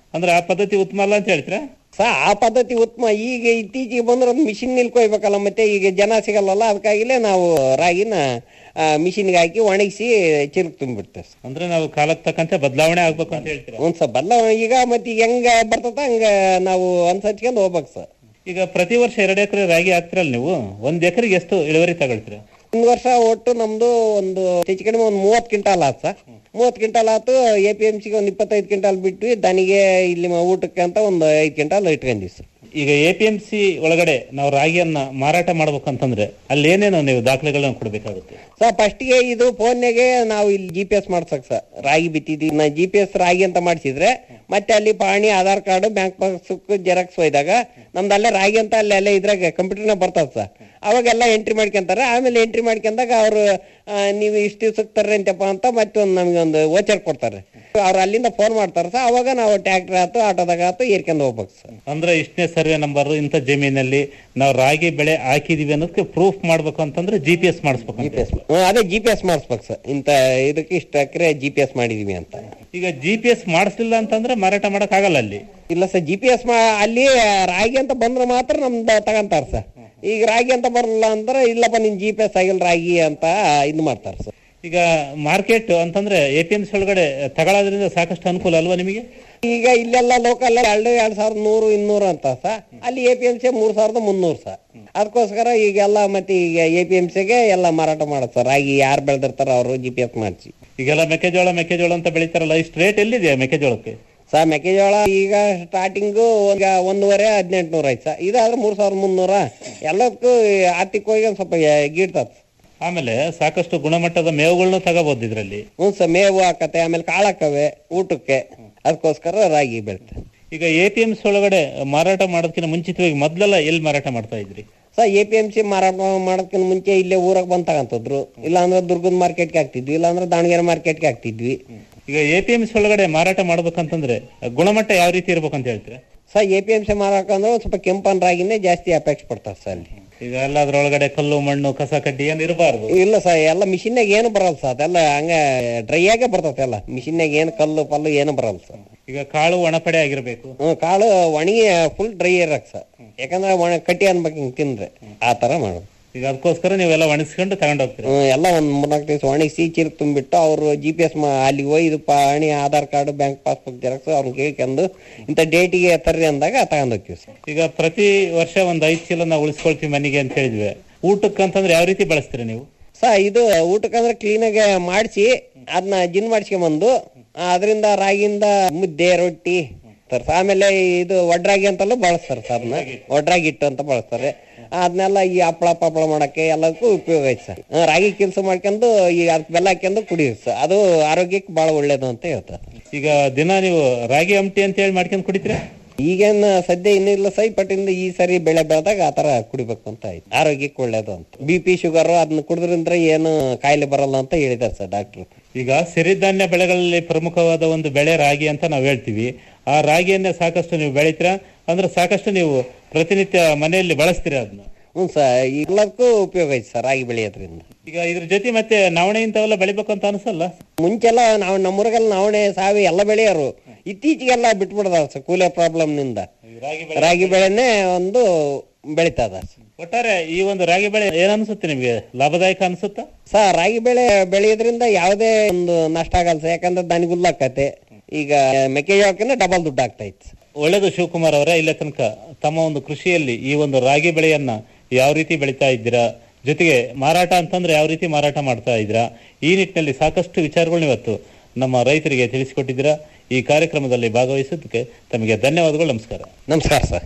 ಅಂದ್ರೆ ಆ ಪದ್ಧತಿ ಉತ್ತಮ ಅಲ್ಲ ಅಂತ ಹೇಳ್ತೀರಾ ಸ ಆ ಪದ್ಧತಿ ಉತ್ತಮ ಈಗ ಇತ್ತೀಚೆಗೆ ಬಂದ್ರೆ ಒಂದು ಮಿಷಿನ್ ನಿಲ್ಕೊಯ್ಬೇಕಲ್ಲ ಮತ್ತೆ ಈಗ ಜನ ಸಿಗಲ್ಲಲ್ಲ ಅದಕ್ಕಾಗಿಲೇ ನಾವು ರಾಗಿನ ಮಿಷಿನ್ಗೆ ಹಾಕಿ ಒಣಗಿಸಿ ಚಿರುಕ್ ತುಂಬಿಡ್ತೇವೆ ಸರ್. ಅಂದ್ರೆ ನಾವು ಕಾಲಕ್ಕೆ ತಕ್ಕಂತೆ ಬದಲಾವಣೆ ಆಗ್ಬೇಕು ಅಂತ ಹೇಳ್ತೀರಾ ಒಂದ್ ಸಲ ಬದಲಾವಣೆ ಈಗ ಮತ್ತೆ ಈಗ ಹೆಂಗ ಬರ್ತದ ಹಂಗ ನಾವು ಅನ್ಸರ್ಚ್ಕೊಂಡು ಹೋಗ್ಬೇಕು ಸರ್ ಈಗ ಪ್ರತಿ ವರ್ಷ ಎರಡು ಎಕರೆ ರಾಗಿ ಹಾಕ್ತಿರಲ್ಲ ನೀವು ಒಂದ್ ಎಕರೆಗೆ ಎಷ್ಟು ಇಳುವರಿ ತಗೊಳ್ತೀರಾ ಒಂದ್ ವರ್ಷ ಒಟ್ಟು ನಮ್ದು ಒಂದು ಹೆಚ್ಚು ಕಡಿಮೆ ಒಂದು ಮೂವತ್ ಕ್ವಿಂಟಾಲ್ ಆತ್ ಸರ್ ಮೂವತ್ ಕ್ವಿಂಟಾಲ್ ಆತು ಎ ಪಿ ಎಂ ಸಿಗೆ ಒಂದು ಇಪ್ಪತ್ತೈದು ಕ್ವಿಂಟಾಲ್ ಬಿಟ್ವಿ ದನಿಗೆ ಇಲ್ಲಿ ಮ- ಊಟಕ್ಕೆ ಅಂತ ಒಂದು ಐದು ಕ್ವಿಂಟಾಲ್ ಇಟ್ಕೊಂಡಿವಿ ಸರ್ ಈಗ ಎ ಪಿ ಎಂ ಸಿ ಒಳಗಡೆ ನಾವು ರಾಗಿಯನ್ನ ಮಾರಾಟ ಮಾಡ್ಬೇಕಂತಂದ್ರೆ ಅಲ್ಲಿ ಏನೇನು ನೀವು ದಾಖಲೆಗಳನ್ನ ಕೊಡ್ಬೇಕಾಗುತ್ತೆ ಸರ್ ಫಸ್ಟ್ಗೆ ಇದು ಫೋನ್ಯಾಗೆ ನಾವು ಇಲ್ಲಿ ಜಿ ಪಿ ಎಸ್ ಮಾಡ್ಸಕ್ ಸರ್ ರಾಗಿ ಬಿತ್ತಿದ್ವಿ ನಾ ಜಿ ಪಿ ಎಸ್ ರಾಗಿ ಅಂತ ಮಾಡಿಸಿದ್ರೆ ಮತ್ತೆ ಅಲ್ಲಿ ಪಾಣಿ Aadhaar card bank passbook xerox ಒಯ್ದಾಗ ನಮ್ದು ಅಲ್ಲೇ ರಾಗಿ ಅಂತ ಅಲ್ಲಿ ಅಲ್ಲೇ ಇದ್ರಾಗ ಕಂಪ್ಯೂಟರ್ನ ಬರ್ತದ ಸರ್ ಅವಾಗೆಲ್ಲ ಎಂಟ್ರಿ ಮಾಡ್ಕೊಂತಾರೆ ಆಮೇಲೆ ಎಂಟ್ರಿ ಮಾಡ್ಕೊಂಡಾಗ ಅವರು ನೀವು ಇಷ್ಟು ದಿವ್ಸಕ್ಕೆ ತರ್ರಿ ಅಂತಪ್ಪ ಅಂತ ಮತ್ತೊಂದು ನಮ್ಗೆ ಒಂದು ವೋಚರ್ ಕೊಡ್ತಾರೆ ಅವ್ರು ಅಲ್ಲಿಂದ ಫೋನ್ ಮಾಡ್ತಾರೆ ಸರ್ ಅವಾಗ ನಾವು ಟ್ಯಾಕ್ಟರ್ ಆತು ಆಟೋದಾಗ ಆತು ಏರ್ಕೊಂಡು ಹೋಗ್ಬೇಕು ಸರ್ ಅಂದ್ರೆ ಇಷ್ಟನೇ ಸರ್ವೆ ನಂಬರ್ ಇಂಥ ಜಮೀನಲ್ಲಿ ನಾವು ರಾಗಿ ಬೆಳೆ ಹಾಕಿದೀವಿ ಅನ್ನೋದಕ್ಕೆ ಪ್ರೂಫ್ ಮಾಡ್ಬೇಕು ಅಂತಂದ್ರೆ ಜಿ ಪಿ ಎಸ್ ಮಾಡಿಸ್ಬೇಕು ಜಿ ಪಿ ಎಸ್ ಅದೇ ಜಿ ಪಿ ಎಸ್ ಮಾಡಿಸ್ಬೇಕು ಸರ್ ಇಂಥ ಇದಕ್ಕೆ ಇಷ್ಟು ಎಕರೆ ಜಿ ಪಿ ಎಸ್ ಮಾಡಿದೀವಿ ಅಂತ ಈಗ ಜಿ ಪಿ ಎಸ್ ಮಾಡಿಸ್ಲಿಲ್ಲ ಅಂತಂದ್ರೆ ಮಾರಾಟ ಮಾಡಕ್ ಆಗಲ್ಲ ಅಲ್ಲಿ ಇಲ್ಲ ಸರ್ ಜಿ ಪಿ ಎಸ್ ಅಲ್ಲಿ ರಾಗಿ ಅಂತ ಬಂದ್ರೆ ಮಾತ್ರ ನಮ್ದು ತಗೊಂತಾರ ಸರ್ ಈಗ ರಾಗಿ ಅಂತ ಬರಲ್ಲ ಅಂದ್ರೆ ಇಲ್ಲಪ್ಪ ನಿನ್ ಜಿ ಪಿ ಎಸ್ ಆಗಿಲ್ಲ ರಾಗಿ ಅಂತ ಇದು ಮಾಡ್ತಾರೆ ಸರ್ ಈಗ ಮಾರ್ಕೆಟ್ ಅಂತಂದ್ರೆ ಎ ಪಿ ಎಂ ಸಿ ಒಳಗಡೆ ತಗೊಳ್ಳೋದ್ರಿಂದ ಸಾಕಷ್ಟು ಅನುಕೂಲ ಅಲ್ವಾ ನಿಮಗೆ ಈಗ ಇಲ್ಲೆಲ್ಲ ಲೋಕಲ್ ಎರಡು ಎರಡ್ ಸಾವಿರದ ನೂರು ಇನ್ನೂರು ಅಂತ ಸರ್ ಅಲ್ಲಿ ಎ ಪಿ ಎಂ ಸಿ ಮೂರ್ ಸಾವಿರದ ಮುನ್ನೂರು ಸರ್ ಅದಕ್ಕೋಸ್ಕರ ಈಗೆಲ್ಲ ಮತ್ತೆ ಈಗ ಎ ಪಿ ಎಂ ಸಿಗೆ ಎಲ್ಲ ಮಾರಾಟ ಮಾಡೋದು ಸರ್ ರಾಗಿ ಯಾರು ಬೆಳೆದಿರ್ತಾರ ಅವರು ಜಿ ಪಿ ಎಸ್ ಮಾಡಿಸಿ ಈಗೆಲ್ಲ ಮೆಕ್ಕೆಜೋಳ ಮೆಕ್ಕೆಜೋಳ ಅಂತ ಬೆಳಿತಾರಲ್ಲ ಇಷ್ಟು ರೇಟ್ ಎಲ್ಲಿದೆಯಾ ಮೆಕ್ಕೆಜೋಳಕ್ಕೆ ಸರ್ ಮೆಕ್ಕೆಜೋಳ ಈಗ ಸ್ಟಾರ್ಟಿಂಗು ಈಗ ಒಂದೂವರೆ ಹದಿನೆಂಟು ನೂರ ಐತೆ ಸರ್ ಇದಾದ್ರೆ ಮೂರ್ ಸಾವಿರದ ಮುನ್ನೂರ ಎಲ್ಲದಕ್ಕೂ ಆರ್ಥಿಕವಾಗಿ ಒಂದ್ ಸ್ವಲ್ಪ ಗೀಡ್ತದ ಆಮೇಲೆ ಸಾಕಷ್ಟು ಗುಣಮಟ್ಟದ ಮೇವುಗಳನ್ನ ತಗೋಬಹುದು ಇದ್ರಲ್ಲಿ ಹ್ಞೂ ಸರ್ ಮೇವು ಹಾಕತ್ತೆ ಆಮೇಲೆ ಕಾಳು ಹಾಕವೆ ಊಟಕ್ಕೆ ಅದಕ್ಕೋಸ್ಕರ ರಾಗಿ ಬೆಳಿತಾರೆ ಈಗ ಎ ಪಿ ಎಂ ಸಿ ಒಳಗಡೆ ಮಾರಾಟ ಮಾಡೋದಕ್ಕಿಂತ ಮುಂಚಿತವಾಗಿ ಮೊದ್ಲೆಲ್ಲ ಎಲ್ಲಿ ಮಾರಾಟ ಮಾಡ್ತಾ ಇದ್ರಿ sir A P M C ಮಾರಾಟ ಮಾಡೋದಕ್ಕಿಂತ ಮುಂಚೆ ಇಲ್ಲೇ ಊರಾಗ ಬಂದ್ ತಗಂತದ್ರು ಇಲ್ಲಾಂದ್ರೆ ದುರ್ಗದ ಮಾರ್ಕೆಟ್ಗೆ ಹಾಕ್ತಿದ್ವಿ ಇಲ್ಲಾಂದ್ರೆ ದಾವಣಗೆರೆ ಮಾರ್ಕೆಟ್ಗೆ ಹಾಕ್ತಿದ್ವಿ ಈಗ ಎ ಪಿ ಎಂ ಸಿ ಒಳಗಡೆ ಮಾರಾಟ ಮಾಡ್ಬೇಕಂತಂದ್ರೆ ಗುಣಮಟ್ಟ ಯಾವ ರೀತಿ ಇರ್ಬೇಕಂತ ಹೇಳ್ತೀರಾ sir A P M C ಮಾರಾಟ ಅಂದ್ರೆ ಒಂದ್ ಸ್ವಲ್ಪ ಕೆಂಪನ್ ರಾಗಿನೇ ಜಾಸ್ತಿ ಅಪೇಕ್ಷೆ ಪಡ್ತಾರೆ ಸರ್ ಅಲ್ಲಿ ಈಗ ಎಲ್ಲ ಅದ್ರೊಳಗಡೆ ಕಲ್ಲು ಮಣ್ಣು ಕಸ ಕಡ್ಡಿ ಏನ್ ಇರಬಾರ್ದು ಇಲ್ಲ ಸರ್ ಎಲ್ಲ ಮಿಷಿನ್ನಾಗ ಏನು ಬರಲ್ಲ ಸರ್ ಅದೆಲ್ಲ ಹಂಗ ಡ್ರೈ ಆಗೇ ಬರ್ತೈತೆ ಎಲ್ಲ ಮಿಷಿನ್ನಾಗ ಏನು ಕಲ್ಲು ಪಲ್ಲು ಏನು ಬರಲ್ಲ ಸರ್ ಈಗ ಕಾಳು ಒಣಪಡೆ ಆಗಿರ್ಬೇಕು ಹ್ಮ್ ಕಾಳು ಒಣಗಿ ಫುಲ್ ಡ್ರೈ ಇರಕ್ ಸರ್ ಯಾಕಂದ್ರೆ ಒಣ ಕಟ್ಟಿ ಅನ್ಬೇಕು ಹಿಂಗ್ ತಿಂದ್ರೆ ಆ ತರ ಮಾಡೋದು ಈಗ ಅದಕ್ಕೋಸ್ಕರ ನೀವೆಲ್ಲ ಒಣಗಿಸ್ಕೊಂಡು ತಗೊಂಡ್ ಹೋಗ್ತೀರಾ ಹ್ಮ್, ಎಲ್ಲ ಒಂದ್ ಮೂರ್ನಾಲ್ಕು ದಿವಸ ಒಣಗಿಸಿ ಚೀರ್ಕ್ ತುಂಬಿಟ್ಟು ಅವರು ಜಿ ಪಿ ಎಸ್ ಅಲ್ಲಿಗೆ ಹೋಗಿ ಇದು ಪಾಣಿ Aadhaar card bank passbook xerox ಅವ್ರನ್ನ ಕೇಳ್ಕೊಂಡು ಇಂಥ ಡೇಟಿಗೆ ತರ್ರಿ ಅಂದಾಗ ತಗೊಂಡ್ ಹೋಗ್ತೀವಿ ಸರ್ ಈಗ ಪ್ರತಿ ವರ್ಷ ಒಂದ್ ಐದ್ ಚೀಲ ನಾವು ಉಳಿಸ್ಕೊಳ್ತೀವಿ ಮನೆಗೆ ಅಂತ ಹೇಳಿದ್ವಿ ಊಟಕ್ಕೆ ಅಂತಂದ್ರೆ ಯಾವ ರೀತಿ ಬಳಸ್ತೀರಾ ನೀವು ಸ ಇದು ಊಟಕ್ಕಂದ್ರೆ ಕ್ಲೀನಾಗಿ ಮಾಡಿಸಿ ಅದನ್ನ ಜಿನ್ ಮಾಡಿಸ್ಕೊಂಬಂದು ಅದರಿಂದ ರಾಗಿಯಿಂದ ಮುದ್ದೆ ರೊಟ್ಟಿ ತರ್ಸ ಆಮೇಲೆ ಇದು ಒಡ್ರಾಗಿ ಅಂತೆಲ್ಲ ಬಳಸ್ತಾರೆ ಸರ್ ಅದನ್ನ ಒಡ್ರಾಗಿ ಹಿಟ್ಟು ಅಂತ ಬಳಸ್ತಾರೆ ಅದನ್ನೆಲ್ಲ ಈ ಹಪ್ಪಳ ಪಪ್ಪಳ ಮಾಡಕ್ಕೆ ಎಲ್ಲದಕ್ಕೂ ಉಪಯೋಗ ಐತೆ ಸರ್ ಹ್ಮ್, ರಾಗಿ ಕೆಲಸ ಮಾಡ್ಕೊಂಡು ಈ ಅದಕ್ಕೆ ಬೆಲ್ಲ ಹಾಕ್ಯಂದು ಕುಡಿಯೋದು ಸರ್ ಅದು ಆರೋಗ್ಯಕ್ಕೆ ಬಹಳ ಒಳ್ಳೇದು ಅಂತ ಹೇಳ್ತಾರೆ ಈಗ ದಿನ ನೀವು ರಾಗಿ ಅಮಟಿ ಅಂತ ಹೇಳಿ ಮಾಡ್ಕೊಂಡು ಕುಡಿತೀರಾ ಈಗೇನ್ ಸದ್ಯ ಇನ್ನೂ ಇಲ್ಲ ಸೈ ಬಟ್ ಇಂದ ಈ ಸರಿ ಬೆಳೆ ಬೆಳೆದಾಗ ಆ ತರ ಕುಡಿಬೇಕು ಅಂತ ಆಯ್ತು ಆರೋಗ್ಯಕ್ಕೆ ಒಳ್ಳೇದು ಅಂತ ಬಿ ಪಿ ಶುಗರ್ ಅದನ್ನ ಕುಡಿದ್ರಿಂದ ಏನು ಕಾಯಿಲೆ ಬರಲ್ಲ ಅಂತ ಹೇಳಿದಾರೆ ಸರ್ ಡಾಕ್ಟ್ರು ಈಗ ಸಿರಿಧಾನ್ಯ ಬೆಳೆಗಳಲ್ಲಿ ಪ್ರಮುಖವಾದ ಒಂದು ಬೆಳೆ ರಾಗಿ ಅಂತ ನಾವು ಹೇಳ್ತೀವಿ ಆ ರಾಗಿಯನ್ನೇ ಸಾಕಷ್ಟು ನೀವು ಬೆಳಿತೀರಾ ಅಂದ್ರೆ ಸಾಕಷ್ಟು ನೀವು ಪ್ರತಿನಿತ್ಯ ಮನೆಯಲ್ಲಿ ಬಳಸ್ತೀರಾ ಅದನ್ನ ಹ್ಞೂ ಸರ್ ಎಲ್ಲದಕ್ಕೂ ಉಪಯೋಗ ಐತೆ ಸರ್ ರಾಗಿ ಬೆಳೆಯೋದ್ರಿಂದ ಈಗ ಇದ್ರ ಜೊತೆ ಮತ್ತೆ ನವಣೆ ಇಂಥವೆಲ್ಲ ಬೆಳಿಬೇಕು ಅಂತ ಅನ್ಸಲ್ಲ ಮುಂಚೆಲ್ಲ ನಾವು ನಮ್ಮೂರಿಗೆಲ್ಲ ನವಣೆ ಸಾವಿ ಎಲ್ಲ ಬೆಳೆಯೋರು ಇತ್ತೀಚೆಗೆಲ್ಲ ಬಿಟ್ಬಿಡ್ದಾರ ಸರ್ ಕೂಲೆ ಪ್ರಾಬ್ಲಮ್ ನಿಂದ ರಾಗಿ ರಾಗಿ ಬೆಳೆನೇ ಒಂದು ಬೆಳಿತದ ಒಟ್ಟಾರೆ ಈ ಒಂದು ರಾಗಿ ಬೆಳೆ ಏನ್ ಅನ್ಸುತ್ತೆ ನಿಮ್ಗೆ ಲಾಭದಾಯಕ ಅನ್ಸುತ್ತಾ ಸರ್ ರಾಗಿ ಬೆಳೆ ಬೆಳೆಯೋದ್ರಿಂದ ಯಾವುದೇ ಒಂದು ನಷ್ಟ ಆಗಲ್ಲ ಸರ್ ಯಾಕಂದ್ರೆ ದನಿಗೆ ಹುಲ್ಲಾಕತ್ತೆ ಈಗ ಮೆಕ್ಕೆಜೋಳಕ್ಕಿಂತ ಡಬಲ್ ದುಡ್ಡು ಆಗ್ತೈತೆ ಒಳ್ಳೇದು ಶಿವಕುಮಾರ್ ಅವರೇ ಇಲ್ಲೇ ತನಕ ತಮ್ಮ ಒಂದು ಕೃಷಿಯಲ್ಲಿ ಈ ಒಂದು ರಾಗಿ ಬೆಳೆಯನ್ನ ಯಾವ ರೀತಿ ಬೆಳಿತಾ ಇದ್ದೀರಾ ಜೊತೆಗೆ ಮಾರಾಟ ಅಂತಂದ್ರೆ ಯಾವ ರೀತಿ ಮಾರಾಟ ಮಾಡ್ತಾ ಇದ್ದೀರಾ ಈ ನಿಟ್ಟಿನಲ್ಲಿ ಸಾಕಷ್ಟು ವಿಚಾರಗಳನ್ನ ಇವತ್ತು ನಮ್ಮ ರೈತರಿಗೆ ತಿಳಿಸಿಕೊಟ್ಟಿದ್ದೀರಾ ಈ ಕಾರ್ಯಕ್ರಮದಲ್ಲಿ ಭಾಗವಹಿಸೋದಕ್ಕೆ ತಮಗೆ ಧನ್ಯವಾದಗಳು ನಮಸ್ಕಾರ ನಮಸ್ಕಾರ ಸರ್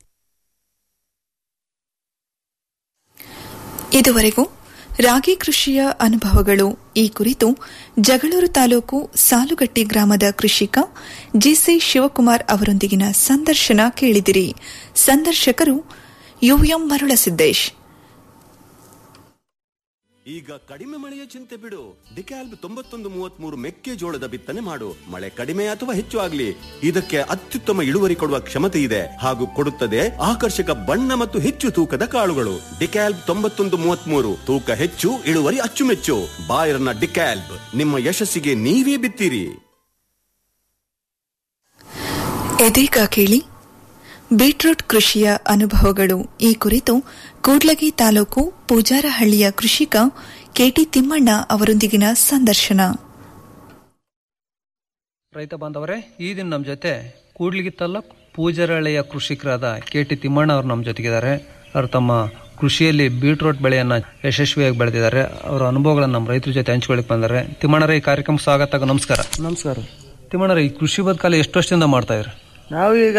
ಇದುವರೆಗೂ ರಾಗಿ ಕೃಷಿಯ ಅನುಭವಗಳು ಈ ಕುರಿತು ಜಗಳೂರು ತಾಲೂಕು ಸಾಲುಗಟ್ಟಿ ಗ್ರಾಮದ ಕೃಷಿಕ ಜಿಸಿ ಶಿವಕುಮಾರ್ ಅವರೊಂದಿಗಿನ ಸಂದರ್ಶನ ಕೇಳಿದಿರಿ ಸಂದರ್ಶಕರು ಯುಎಂ ಮರುಳಸಿದ್ದೇಶ್ ಈಗ ಕಡಿಮೆ ಮಳೆಯ ಚಿಂತೆ ಬಿಡು ಡಿಕ್ಯಾಲ್ಬ್ ತೊಂಬತ್ತೊಂದು ಮೂವತ್ತ್ ಮೂರು ಮೆಕ್ಕೆಜೋಳದ ಬಿತ್ತನೆ ಮಾಡು ಮಳೆ ಕಡಿಮೆ ಅಥವಾ ಹೆಚ್ಚು ಆಗ್ಲಿ ಇದಕ್ಕೆ ಅತ್ಯುತ್ತಮ ಇಳುವರಿ ಕೊಡುವ ಕ್ಷಮತೆ ಇದೆ ಹಾಗೂ ಕೊಡುತ್ತದೆ ಆಕರ್ಷಕ ಬಣ್ಣ ಮತ್ತು ಹೆಚ್ಚು ತೂಕದ ಕಾಳುಗಳು ಡಿಕ್ಯಾಲ್ಬ್ ತೊಂಬತ್ತೊಂದು ಮೂವತ್ತ್ ಮೂರು ತೂಕ ಹೆಚ್ಚು ಇಳುವರಿ ಅಚ್ಚುಮೆಚ್ಚು ಬಾಯರ್ನ ಡಿಕ್ಯಾಲ್ಬ್ ನಿಮ್ಮ ಯಶಸ್ಸಿಗೆ ನೀವೇ ಬಿತ್ತೀರಿ ಇದೀಗ ಕೇಳಿ ಬೀಟ್ರೂಟ್ ಕೃಷಿಯ ಅನುಭವಗಳು ಈ ಕುರಿತು ಕೂಡ್ಲಗಿ ತಾಲೂಕು ಪೂಜಾರಹಳ್ಳಿಯ ಕೃಷಿಕ ಕೆಟಿ ತಿಮ್ಮಣ್ಣ ಅವರೊಂದಿಗಿನ ಸಂದರ್ಶನ ರೈತ ಬಾಂಧವರೇ ಈ ದಿನ ನಮ್ಮ ಜೊತೆ ಕೂಡ್ಲಿಗಿ ತಾಲೂಕ್ ಪೂಜರಹಳ್ಳಿಯ ಕೃಷಿಕರಾದ ಕೆ ಟಿ ತಿಮ್ಮಣ್ಣ ಅವರು ನಮ್ಮ ಜೊತೆಗಿದ್ದಾರೆ ಅವರು ತಮ್ಮ ಕೃಷಿಯಲ್ಲಿ ಬೀಟ್ರೋಟ್ ಬೆಳೆಯನ್ನ ಯಶಸ್ವಿಯಾಗಿ ಬೆಳೆದಿದ್ದಾರೆ ಅವರ ಅನುಭವಗಳನ್ನು ನಮ್ಮ ರೈತರ ಜೊತೆ ಹಂಚ್ಕೊಳ್ಳಿಕ್ ಬಂದ್ದಾರೆ ತಿಮ್ಮಣ್ಣರ ಈ ಕಾರ್ಯಕ್ರಮ ಸ್ವಾಗತ ನಮಸ್ಕಾರ ನಮಸ್ಕಾರ ತಿಮ್ಮಣ್ಣರ ಈ ಕೃಷಿ ಬದುಕಲ್ಲಿ ಎಷ್ಟು ವರ್ಷದಿಂದ ಮಾಡ್ತಾ ಇದ್ರಿ ನಾವು ಈಗ